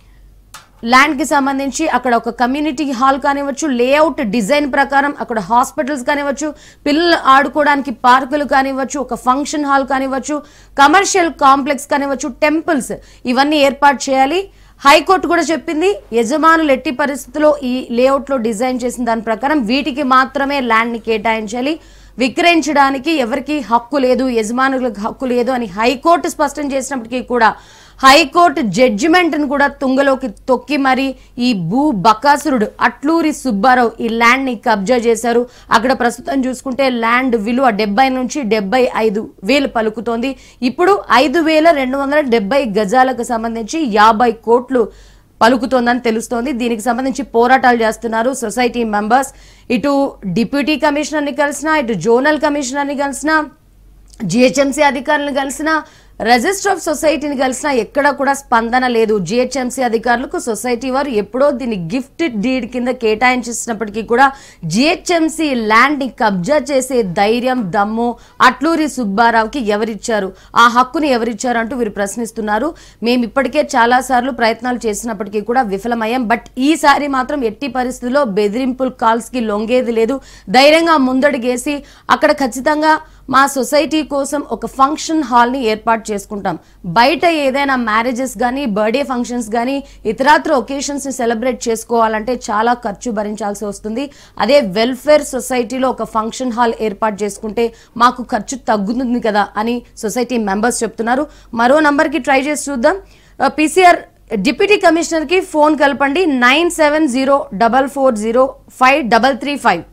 ల్యాండ్ కి సంబంధించి అక్కడ ఒక కమ్యూనిటీ హాల్ కానివ్వచ్చు లేఅవుట్ డిజైన్ ప్రకారం అక్కడ హాస్పిటల్స్ కానివ్వచ్చు పిల్లలు ఆడుకోవడానికి పార్కులు కానివ్వచ్చు ఒక ఫంక్షన్ హాల్ కానివ్వచ్చు కమర్షియల్ కాంప్లెక్స్ కానివ్వచ్చు టెంపుల్స్ ఇవన్నీ ఏర్పాటు చేయాలి హైకోర్టు కూడా చెప్పింది యజమానులు ఎట్టి పరిస్థితుల్లో ఈ లేఅవుట్ లో డిజైన్ చేసిన దాని ప్రకారం వీటికి మాత్రమే ల్యాండ్ ని కేటాయించాలి విక్రయించడానికి ఎవరికి హక్కు లేదు యజమానులకు హక్కు లేదు అని హైకోర్టు స్పష్టం చేసినప్పటికీ కూడా హైకోర్టు జడ్జిమెంట్ ను కూడా తుంగలోకి తొక్కి మరి ఈ భూ బకాసురుడు అట్లూరి సుబ్బారావు ఈ ల్యాండ్ ని కబ్జా చేశారు అక్కడ ప్రస్తుతం చూసుకుంటే ల్యాండ్ విలువ డెబ్బై నుంచి డెబ్బై ఐదు వేలు పలుకుతోంది ఇప్పుడు ఐదు వేల రెండు వందల డెబ్బై గజాలకు సంబంధించి యాభై కోట్లు పలుకుతోందని తెలుస్తోంది దీనికి సంబంధించి పోరాటాలు చేస్తున్నారు సొసైటీ మెంబర్స్ ఇటు డిప్యూటీ కమిషనర్ని కలిసినా ఇటు జోనల్ కమిషనర్ని కలిసినా జిహెచ్ఎంసీ అధికారులను కలిసినా రిజిస్టర్ ఆఫ్ సొసైటీని కలిసినా ఎక్కడ కూడా స్పందన లేదు జిహెచ్ఎంసీ అధికారులకు సొసైటీ వారు ఎప్పుడో దీన్ని గిఫ్ట్ డీడ్ కింద కేటాయించినప్పటికీ కూడా జిహెచ్ఎంసీ ల్యాండ్ ని కబ్జా చేసే ధైర్యం దమ్ము అట్లూరి సుబ్బారావుకి ఎవరిచ్చారు ఆ హక్కుని ఎవరిచ్చారు అంటూ వీరు ప్రశ్నిస్తున్నారు మేము ఇప్పటికే చాలా సార్లు ప్రయత్నాలు చేసినప్పటికీ కూడా విఫలమయ్యాం బట్ ఈసారి మాత్రం ఎట్టి పరిస్థితుల్లో బెదిరింపుల్ కాల్స్ కి లొంగేది లేదు ధైర్యంగా ముందడుగేసి అక్కడ ఖచ్చితంగా మా సొసైటీ కోసం ఒక ఫంక్షన్ హాల్ ని ఏర్పాటు చేసుకుంటాం బయట ఏదైనా మ్యారేజెస్ కానీ బర్త్డే ఫంక్షన్స్ కానీ ఇతరాత్ర ఒకేషన్స్ ని సెలబ్రేట్ చేసుకోవాలంటే చాలా ఖర్చు భరించాల్సి వస్తుంది అదే వెల్ఫేర్ సొసైటీలో ఒక ఫంక్షన్ హాల్ ఏర్పాటు చేసుకుంటే మాకు ఖర్చు తగ్గుతుంది కదా అని సొసైటీ మెంబర్స్ చెప్తున్నారు మరో నంబర్ కి ట్రై చేసి చూద్దాం పీసీఆర్ డిప్యూటీ కమిషనర్ కి ఫోన్ కలపండి nine seven zero double four zero five double three five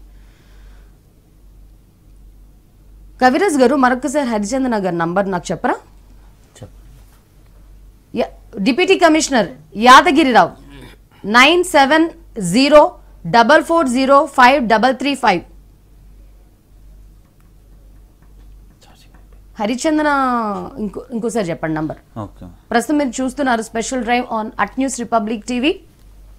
Kaviraj గారు మరొకసారి హరిచంద్ర నగర్ నంబర్ నాకు చెప్పరా చెప్పు యా- deputy commissioner Yadagirirao nine seven zero double four zero five double three five Harichandana ఇంకో ఇంకోసారి చెప్పండి నంబర్ ఓకే ప్రస్తుతం మీరు చూస్తున్నారు special drive on at news Republic TV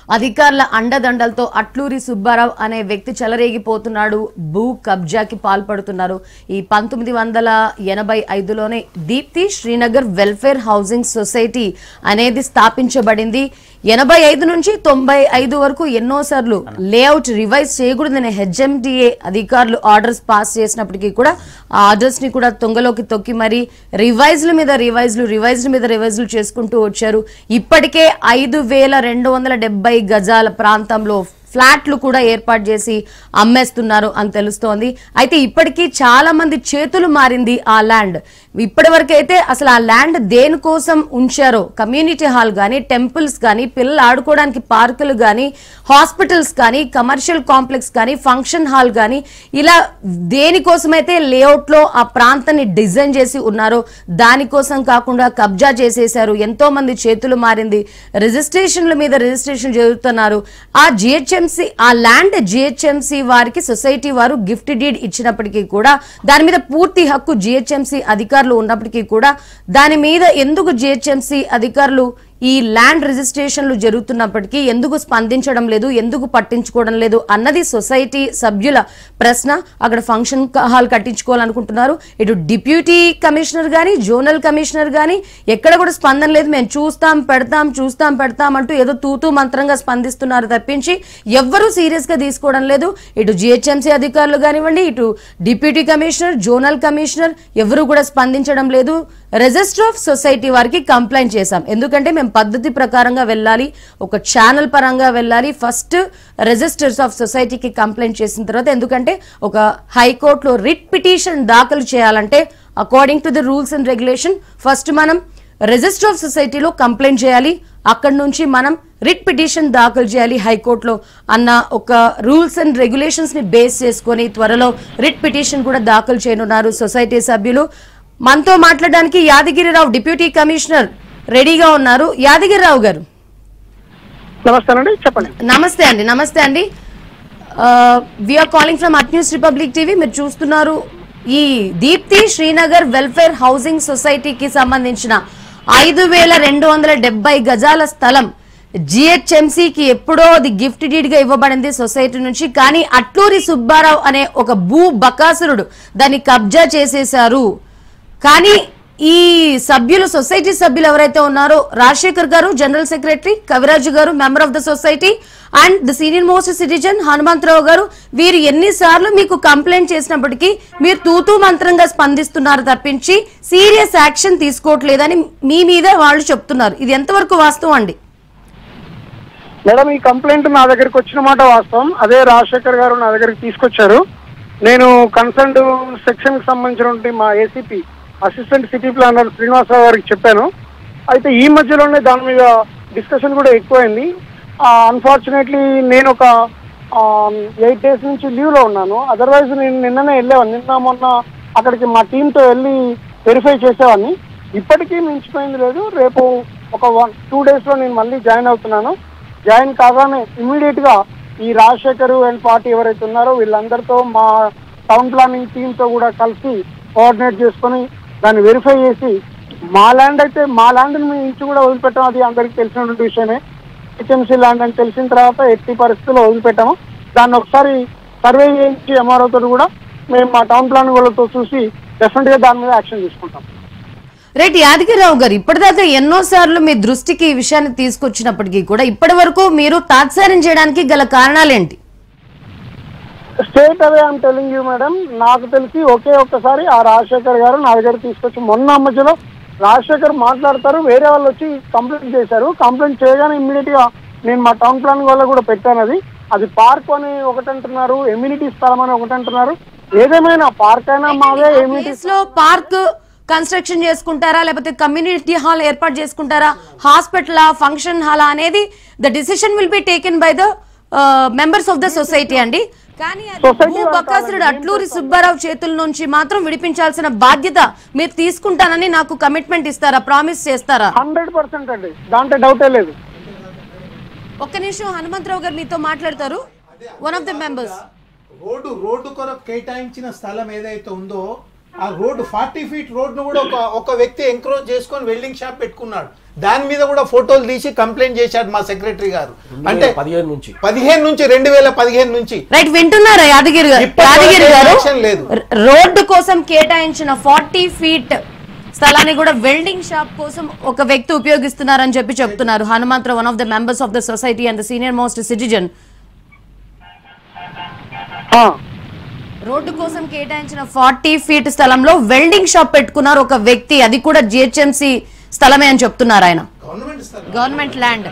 అధికారుల అండదండలతో అట్లూరి సుబ్బారావు అనే వ్యక్తి చెలరేగిపోతున్నాడు భూ కబ్జాకి పాల్పడుతున్నారు ఈ పంతొమ్మిది వందల ఎనభై ఐదులోనే Deepti Srinagar welfare housing society అనేది స్థాపించబడింది ఎనభై ఐదు నుంచి తొంభై ఐదు వరకు ఎన్నోసార్లు లేఅవుట్ రివైజ్ చేయకూడదని హెచ్ఎండిఏ అధికారులు ఆర్డర్స్ పాస్ చేసినప్పటికీ కూడా ఆ ఆర్డర్స్ ని కూడా తొంగలోకి తొక్కి మరి రివైజ్ల మీద రివైజ్లు రివైజ్ల మీద రివైజ్లు చేసుకుంటూ వచ్చారు ఇప్పటికే ఐదు వేల రెండు వందల డెబ్బై గజాల ప్రాంతంలో ఫ్లాట్లు కూడా ఏర్పాటు చేసి అమ్మేస్తున్నారు అని తెలుస్తోంది అయితే ఇప్పటికీ చాలా మంది చేతులు మారింది ఆ ల్యాండ్ ఇప్పటి వరకైతే అసలు ఆ ల్యాండ్ దేనికోసం ఉంచారో కమ్యూనిటీ హాల్ కానీ టెంపుల్స్ కానీ పిల్లలు ఆడుకోవడానికి పార్కులు కానీ హాస్పిటల్స్ కానీ కమర్షియల్ కాంప్లెక్స్ కానీ ఫంక్షన్ హాల్ కానీ ఇలా దేనికోసమైతే లేఅవుట్ లో ఆ ప్రాంతాన్ని డిజైన్ చేసి ఉన్నారో దానికోసం కాకుండా కబ్జా చేసేశారు ఎంతో మంది చేతులు మారింది రిజిస్ట్రేషన్ల మీద రిజిస్ట్రేషన్ జరుగుతున్నారు ఆ జిహెచ్ఎంసి ఆ ల్యాండ్ జిహెచ్ఎంసి వారికి సొసైటీ వారు గిఫ్ట్ డీడ్ ఇచ్చినప్పటికీ కూడా దాని మీద పూర్తి హక్కు జిహెచ్ఎంసి అధికారులు ఉన్నప్పటికీ కూడా దాని మీద ఎందుకు జిహెచ్ఎంసి అధికారులు ఈ ల్యాండ్ రిజిస్ట్రేషన్లు జరుగుతున్నప్పటికీ ఎందుకు స్పందించడం లేదు ఎందుకు పట్టించుకోవడం లేదు అన్నది సొసైటీ సభ్యుల ప్రశ్న అక్కడ ఫంక్షన్ హాల్ కట్టించుకోవాలనుకుంటున్నారు ఇటు డిప్యూటీ కమిషనర్ గాని జోనల్ కమిషనర్ గాని ఎక్కడ కూడా స్పందన లేదు మేము చూస్తాం పెడతాం చూస్తాం పెడతాం అంటూ ఏదో తూతూ మంత్రంగా స్పందిస్తున్నారు తప్పించి ఎవ్వరూ సీరియస్ గా తీసుకోవడం లేదు ఇటు జిహెచ్ఎంసీ అధికారులు కానివ్వండి ఇటు డిప్యూటీ కమిషనర్ జోనల్ కమిషనర్ ఎవరు కూడా స్పందించడం లేదు రిజిస్టర్ ఆఫ్ సొసైటీ వారికి కంప్లైంట్ చేశాం ఎందుకంటే మేము పద్ధతి ప్రకారంగా వెళ్ళాలి ఒక ఛానల్ పరంగా వెళ్ళాలి ఫస్ట్ రిజిస్టర్స్ ఆఫ్ సొసైటీకి కంప్లైంట్ చేసిన తర్వాత ఎందుకంటే ఒక హైకోర్టులో రిట్ పిటిషన్ దాఖలు చేయాలంటే according to the rules and regulation first మనం రిజిస్టర్ ఆఫ్ సొసైటీలో కంప్లైంట్ చేయాలి అక్కడి నుంచి మనం రిట్ పిటిషన్ దాఖలు చేయాలి హైకోర్టులో అన్న ఒక రూల్స్ అండ్ రెగ్యులేషన్స్ ని బేస్ చేసుకొని త్వరలో రిట్ పిటిషన్ కూడా దాఖలు చేయనున్నారు సొసైటీ సభ్యులు మనతో మాట్లాడడానికి యాదగిరిరావు డిప్యూటీ కమిషనర్ రెడీగా ఉన్నారు యాదగిరిరావు గారు నమస్తేనండి చెప్పండి నమస్తే అండి నమస్తే అండి we are calling from at news Republic TV మీరు చూస్తున్నారు ఈ దీప్తి శ్రీనగర్ వెల్ఫేర్ హౌసింగ్ సొసైటీకి సంబంధించిన ఐదు వేల రెండు వందల డెబ్బై గజాల స్థలం జిహెచ్ఎంసీకి ఎప్పుడో అది గిఫ్ట్ డీడ్ గా ఇవ్వబడింది సొసైటీ నుంచి కానీ అట్లూరి సుబ్బారావు అనే ఒక భూ బకాసురుడు దాన్ని కబ్జా చేసేశారు కానీ ఈ సభ్యులు సొసైటీ సభ్యులు ఎవరైతే ఉన్నారో రాజశేఖర్ గారు జనరల్ సెక్రటరీ కవిరాజు గారు member of the society and the senior most citizen Hanumantharao గారు వీరు ఎన్నిసార్లు మీకు కంప్లైంట్ చేసినప్పటికీ మీరు తూతూ మంత్రంగా స్పందిస్తున్నారు తప్పించి సీరియస్ యాక్షన్ తీసుకోవట్లేదని మీ మీద వాళ్ళు చెప్తున్నారు ఇది ఎంతవరకు వాస్తవం అండి మేడం ఈ కంప్లైంట్ నా దగ్గరికి వచ్చిన మాట వాస్తవం అదే రాజశేఖర్ గారు నా దగ్గరికి తీసుకొచ్చారు నేను కన్సర్న్ సెక్షన్ కి సంబంధించినటువంటి మా ACP assistant city planner Srinivasarao గారికి చెప్పాను అయితే ఈ మధ్యలోనే దాని మీద డిస్కషన్ కూడా ఎక్కువైంది అన్ఫార్చునేట్లీ నేను ఒక ఎయిట్ డేస్ నుంచి లీవ్ లో ఉన్నాను అదర్వైజ్ నేను నిన్ననే వెళ్ళేవాడిని నిన్న మొన్న అక్కడికి మా టీంతో వెళ్ళి వెరిఫై చేసేవాడిని ఇప్పటికీ మించిపోయింది లేదు రేపు ఒక వన్ టూ డేస్ లో నేను మళ్ళీ జాయిన్ అవుతున్నాను జాయిన్ కాగానే ఇమ్మీడియట్ గా ఈ రాజశేఖర్ అండ్ పార్టీ ఎవరైతే ఉన్నారో వీళ్ళందరితో మా టౌన్ ప్లానింగ్ టీమ్ తో కూడా కలిసి కోఆర్డినేట్ చేసుకొని దాన్ని వెరిఫై చేసి మా ల్యాండ్ అయితే మా ల్యాండ్ మీ ఇంచు కూడా వదిలిపెట్టడం అది అందరికీ తెలిసినటువంటి విషయమే హెచ్ఎంసీ ల్యాండ్ అని తెలిసిన తర్వాత ఎట్టి పరిస్థితుల్లో వదిలిపెట్టాము దాన్ని ఒకసారి సర్వే చేయించి ఎంఆర్ఓ తోటి కూడా మేము మా టౌన్ ప్లాన్ వాళ్ళతో చూసి డెఫినెట్ గా దాని మీద యాక్షన్ తీసుకుంటాం రైట్ యాదగిరిరావు గారు ఇప్పటిదాకా ఎన్నో సార్లు మీ దృష్టికి ఈ విషయాన్ని తీసుకొచ్చినప్పటికీ కూడా ఇప్పటి వరకు మీరు తాత్సారం చేయడానికి గల కారణాలేంటి స్టేట్ అవే అని టెలింగ్ యూ మేడం నాకు తెలిసి ఒకే ఒక్కసారి ఆ రాజశేఖర్ గారు నా దగ్గర తీసుకొచ్చి మొన్న మధ్యలో రాజశేఖర్ మాట్లాడతారు వేరే వాళ్ళు వచ్చి కంప్లైంట్ చేశారు కంప్లైంట్ చేయగానే ఇమ్మీడియట్ గా నేను మా టౌన్ ప్లాన్ వల్ల కూడా పెట్టాను అది అది పార్క్ అని ఒకటి అంటున్నారు ఎమ్యూనిటీ స్థలం అని ఒకటి అంటున్నారు ఏదేమైనా పార్క్ అయినా మాదే ఎమ్యూనిటీ ప్లేస్ లో పార్క్ కన్స్ట్రక్షన్ చేసుకుంటారా లేకపోతే కమ్యూనిటీ హాల్ ఏర్పాటు చేసుకుంటారా హాస్పిటల్ ఫంక్షన్ హాల్ అనేది the decision will be taken by the members of the society అండి కానీ అది Society భూ వాళ్ళు బకాసురుడు కాదండి. అట్లూరి సుబ్బారావు చేతుల నుంచి మాత్రం విడిపించాల్సిన బాధ్యత మీరు తీసుకుంటానని నాకు కమిట్మెంట్ ఇస్తారా ప్రామిస్ చేస్తారా హండ్రెడ్ పర్సెంట్ అండి దాంట్లో డౌటే లేదు ఒక్క నిమిషం హనుమంతరావు గారు మీతో మాట్లాడతారు one of the members road road కొరకు కేటాయించిన స్థలం ఏదైతే ఉందో ఆ రోడ్డు ఫార్టీ ఫీట్ రోడ్ను కూడా ఒక ఒక వ్యక్తి ఎంక్రోజ్ చేసుకొని వెల్డింగ్ షాప్ పెట్టుకున్నాడు దాని మీద కూడా ఫోటోలు తీసి కంప్లైంట్ చేశాడు మా సెక్రటరీ గారు అంటే పదిహేను నుంచి పదిహేను నుంచి రెండు వేల పదిహేను నుంచి రైట్ వింటున్నారా యాదగిరి గారు ఇప్పటి వరకు యాదగిరి ఏ గారు యాక్షన్ లేదు. ర- రోడ్డు కోసం కేటాయించిన ఫార్టీ ఫీట్ స్థలాన్ని కూడా వెల్డింగ్ షాప్ కోసం ఒక వ్యక్తి ఉపయోగిస్తున్నారని చెప్పి చెప్తున్నారు Hanumantharao one of the members of the society and the senior most citizen ఆ, రోడ్డు కోసం కేటాయించిన ఫార్టీ ఫీట్ స్థలంలో వెల్డింగ్ షాప్ పెట్టుకున్నారు ఒక వ్యక్తి అది కూడా జిహెచ్ఎంసి స్థలమే అని చెప్తున్నారు ఆయన గవర్నమెంట్ ల్యాండ్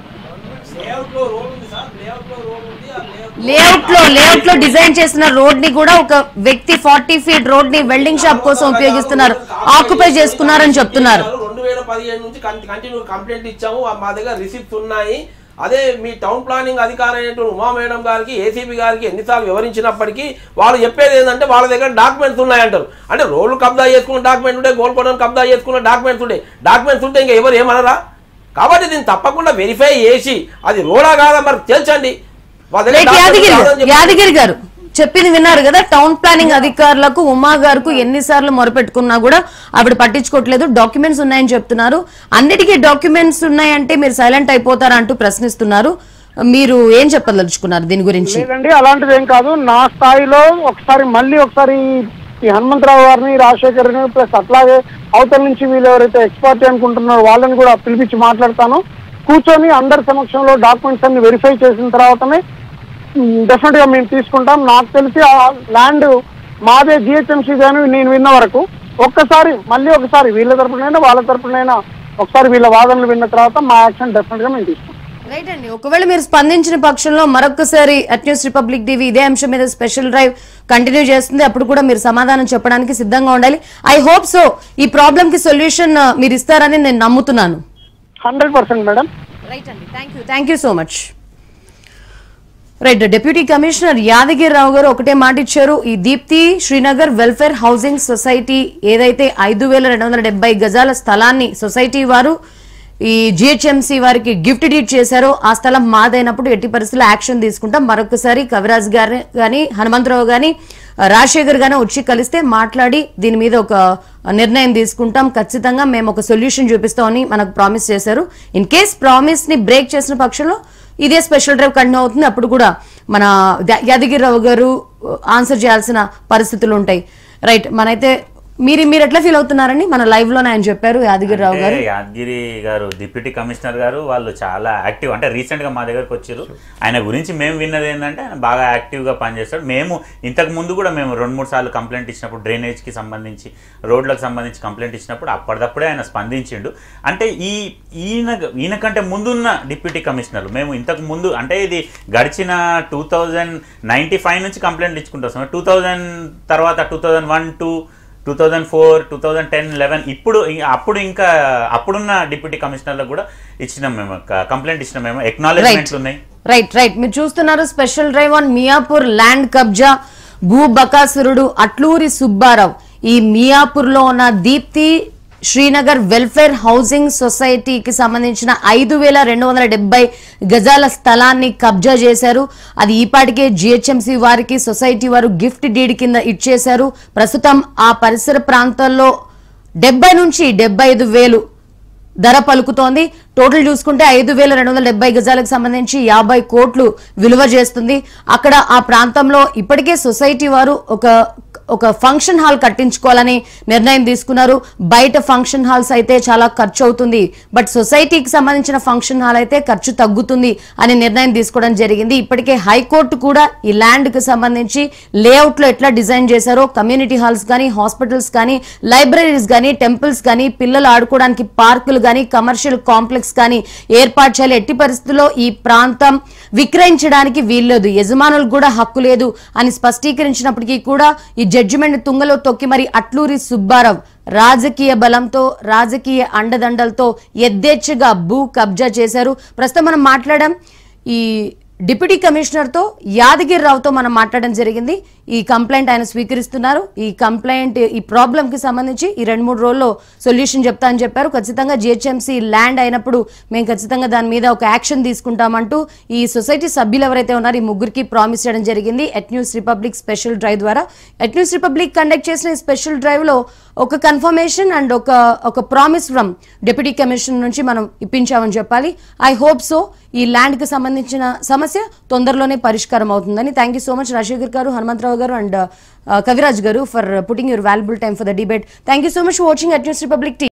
లేఅవుట్ లో లేఅవుట్ లో డిజైన్ చేసిన రోడ్ ని కూడా ఒక వ్యక్తి ఫార్టీ ఫీట్ రోడ్ ని వెల్డింగ్ షాప్ కోసం ఉపయోగిస్తున్నారు ఆక్యుపై చేసుకున్నారని చెప్తున్నారు రెండు వేల పదిహేను నుంచి కంటిన్యూ కంప్లైంట్ ఇచ్చాము ఆ మా దగ్గర రిసిప్ట్స్ ఉన్నాయి అదే మీ టౌన్ ప్లానింగ్ అధికారి అయినటువంటి ఉమా మేడం గారికి ఏసీబీ గారికి ఎన్నిసార్లు వివరించినప్పటికీ వాళ్ళు చెప్పేది ఏంటంటే వాళ్ళ దగ్గర డాక్యుమెంట్స్ ఉన్నాయంటారు అంటే రోడ్లు కబ్జా చేసుకున్న డాక్యుమెంట్ ఉంటే గోల్కొండను కబ్జా చేసుకున్న డాక్యుమెంట్స్ ఉంటాయి డాక్యుమెంట్స్ ఉంటే ఇంకా ఎవరు ఏమనరా కాబట్టి దీన్ని తప్పకుండా వెరిఫై చేసి అది రోడా కాదా మరి తేల్చండి వాళ్ళ దగ్గర రైట్ యాదగిరి documents గారు కాదని చెప్పి- యాదగిరి గారు చెప్పింది విన్నారు కదా టౌన్ ప్లానింగ్ అధికారులకు ఉమా గారికి ఎన్నిసార్లు మొరపెట్టుకున్నా కూడా ఆవిడ పట్టించుకోవట్లేదు డాక్యుమెంట్స్ ఉన్నాయని చెప్తున్నారు అన్నిటికీ డాక్యుమెంట్స్ ఉన్నాయంటే మీరు సైలెంట్ అయిపోతారా అంటూ ప్రశ్నిస్తున్నారు మీరు ఏం చెప్పదలుచుకున్నారు దీని గురించి లేదండి అలాంటిది ఏం కాదు నా స్థాయిలో ఒకసారి మళ్ళీ ఒకసారి ఈ హనుమంతరావు గారిని రాజశేఖర్ని ప్లస్ అట్లాగే అవతల నుంచి వీళ్ళు ఎవరైతే ఎక్స్పర్ట్ అనుకుంటున్నారో వాళ్ళని కూడా పిలిపించి మాట్లాడతాను కూర్చొని అందరి సమక్షంలో డాక్యుమెంట్స్ అన్ని వెరిఫై చేసిన తర్వాతనే డెఫినెట్ గా మేము తీసుకుంటాం నాకు తెలిసి ఆ ల్యాండ్ మాదే జిహెచ్ఎంసీ కానీ నేను విన్న వరకు ఒక్కసారి మళ్ళీ ఒకసారి వీళ్ళ తరపునైనా వాళ్ళ తరపునైనా ఒకసారి వీళ్ళ వాదనలు విన్న తర్వాత మా యాక్షన్ డెఫినెట్ గా మేము తీసుకుంటాం రైట్ అండి ఒకవేళ మీరు స్పందించిన పక్షంలో మరొకసారి అట్న్యూస్ రిపబ్లిక్ టీవీ ఇదే అంశం మీద స్పెషల్ డ్రైవ్ కంటిన్యూ చేస్తుంది అప్పుడు కూడా మీరు సమాధానం చెప్పడానికి సిద్ధంగా ఉండాలి ఐ హోప్ సో ఈ ప్రాబ్లం కి సొల్యూషన్ మీరు ఇస్తారని నేను నమ్ముతున్నాను హండ్రెడ్ పర్సెంట్ మేడం రైట్ అండి thank you thank you so much right deputy commissioner Yadagiri Rao గారు ఒకటే మాట ఇచ్చారు ఈ Deepti Srinagar welfare housing society ఏదైతే ఐదు వేల రెండు వందల డెబ్బై గజాల స్థలాన్ని సొసైటీ వారు ఈ జిహెచ్ఎంసీ వారికి గిఫ్ట్ డీడ్ చేశారో ఆ స్థలం మాదైనప్పుడు ఎట్టి పరిస్థితుల్లో యాక్షన్ తీసుకుంటాం మరొకసారి కవిరాజ్ గారు కానీ హనుమంతరావు గాని రాజశేఖర్ గాని వచ్చి కలిస్తే మాట్లాడి దీని మీద ఒక నిర్ణయం తీసుకుంటాం ఖచ్చితంగా మేము ఒక సొల్యూషన్ చూపిస్తామని మనకు ప్రామిస్ చేశారు ఇన్ కేస్ ప్రామిస్ ని బ్రేక్ చేసిన పక్షంలో ఇదే స్పెషల్ డ్రైవ్ కంటిన్యూ అవుతుంది అప్పుడు కూడా మన ద- యాదగిరిరావు గారు ఆన్సర్ చేయాల్సిన పరిస్థితులు ఉంటాయి రైట్ మనైతే మీరు మీరు ఎట్లా ఫీల్ అవుతున్నారని మన లైవ్ లోనే ఆయన చెప్పారు యాదగిరిరావు గారు అంటే యాదగిరి గారు డిప్యూటీ కమిషనర్ గారు వాళ్ళు చాలా యాక్టివ్ అంటే రీసెంట్ గా మా దగ్గరకు వచ్చారు ఆయన గురించి మేము విన్నది ఏంటంటే ఆయన బాగా యాక్టివ్ గా పనిచేస్తాడు మేము ఇంతకు ముందు కూడా మేము రెండు మూడు సార్లు కంప్లైంట్ ఇచ్చినప్పుడు డ్రైనేజ్ కి సంబంధించి రోడ్లకు సంబంధించి కంప్లైంట్ ఇచ్చినప్పుడు అప్పటిదప్పుడే ఆయన స్పందించిండు అంటే ఈ ఈయన ఈయన కంటే ముందున్న డిప్యూటీ కమిషనర్ మేము ఇంతకు ముందు అంటే ఇది గడిచిన టూ థౌజండ్ నైన్టీ ఫైవ్ నుంచి కంప్లైంట్ ఇచ్చుకుంటూ వస్తాం టూ థౌజండ్ తర్వాత two thousand one two two thousand four two thousand ten eleven ఇప్పుడు ఇ- అప్పుడు ఇంకా అప్పుడున్న డిప్యూటీ కమిషనర్లకు కూడా ఇచ్చినాం మేము కంప్లైంట్ ఇచ్చినాం మేము రైట్ ఎక్నాలజ్మెంట్లు ఉన్నాయి రైట్ రైట్ మీరు చూస్తున్నారు special drive on Miyapur land కబ్జా భూ బకాసురుడు అట్లూరి సుబ్బారావు ఈ మియాపూర్ లో ఉన్న దీప్తి శ్రీనగర్ వెల్ఫేర్ హౌసింగ్ సొసైటీకి సంబంధించిన ఐదు వేల రెండు వందల డెబ్బై గజాల స్థలాన్ని కబ్జా చేశారు అది ఈపాటికే జిహెచ్ఎంసీ వారికి సొసైటీ వారు గిఫ్ట్ డీడ్ కింద ఇచ్చేశారు ప్రస్తుతం ఆ పరిసర ప్రాంతాల్లో డెబ్బై నుంచి డెబ్బై ఐదు వేలు ధర పలుకుతోంది టోటల్ చూసుకుంటే ఐదు వేల రెండు వందల డెబ్బై గజాలకు సంబంధించి యాభై కోట్లు విలువ చేస్తుంది అక్కడ ఆ ప్రాంతంలో ఇప్పటికే సొసైటీ వారు ఒక ఒక ఫంక్షన్ హాల్ కట్టించుకోవాలని నిర్ణయం తీసుకున్నారు బయట ఫంక్షన్ హాల్స్ అయితే చాలా ఖర్చు అవుతుంది బట్ సొసైటీకి సంబంధించిన ఫంక్షన్ హాల్ అయితే ఖర్చు తగ్గుతుంది అని నిర్ణయం తీసుకోవడం జరిగింది ఇప్పటికే హైకోర్టు కూడా ఈ ల్యాండ్ కి సంబంధించి లేఅవుట్ లో ఎట్లా డిజైన్ చేశారో కమ్యూనిటీ హాల్స్ కానీ హాస్పిటల్స్ కానీ లైబ్రరీస్ కానీ టెంపుల్స్ కానీ పిల్లలు ఆడుకోవడానికి పార్కులు కానీ కమర్షియల్ కాంప్లెక్స్ కానీ ఏర్పాటు చేయాలి ఎట్టి పరిస్థితుల్లో ఈ ప్రాంతం విక్రయించడానికి వీల్లేదు యజమానులకు కూడా హక్కు లేదు అని స్పష్టీకరించినప్పటికీ కూడా ఈ జడ్జిమెంట్ తుంగలో తొక్కి మరి అట్లూరి సుబ్బారావు రాజకీయ బలంతో రాజకీయ అండదండలతో యథేచ్ఛగా భూ కబ్జా చేశారు ప్రస్తుతం మనం మాట్లాడాం ఈ డిప్యూటీ కమిషనర్ తో యాదగిరి రావుతో మనం మాట్లాడడం జరిగింది ఈ కంప్లైంట్ ఆయన స్వీకరిస్తున్నారు ఈ కంప్లైంట్ ఈ ప్రాబ్లం కి సంబంధించి ఈ రెండు మూడు రోజుల్లో సొల్యూషన్ చెప్తా అని చెప్పారు ఖచ్చితంగా జిహెచ్ఎంసీ ల్యాండ్ అయినప్పుడు మేము ఖచ్చితంగా దాని మీద ఒక యాక్షన్ తీసుకుంటామంటూ ఈ సొసైటీ సభ్యులు ఎవరైతే ఉన్నారో ఈ ముగ్గురికి ప్రామిస్ చేయడం జరిగింది at news republic special drive ద్వారా ఎట్ న్యూస్ రిపబ్లిక్ కండక్ట్ చేసిన ఈ స్పెషల్ డ్రైవ్ లో ఒక కన్ఫర్మేషన్ అండ్ ఒక ఒక ప్రామిస్ ఫ్రమ్ డిప్యూటీ కమిషనర్ నుంచి మనం ఇప్పించామని చెప్పాలి ఐ హోప్ సో ఈ ల్యాండ్ కి సంబంధించిన సమస్య తొందరలోనే పరిష్కారం అవుతుందని thank you so much Rajasekhar గారు హనుమంతరావు గారు అండ్ కవిరాజ్ గారు for putting your valuable time for the debate thank you so much watching at news republic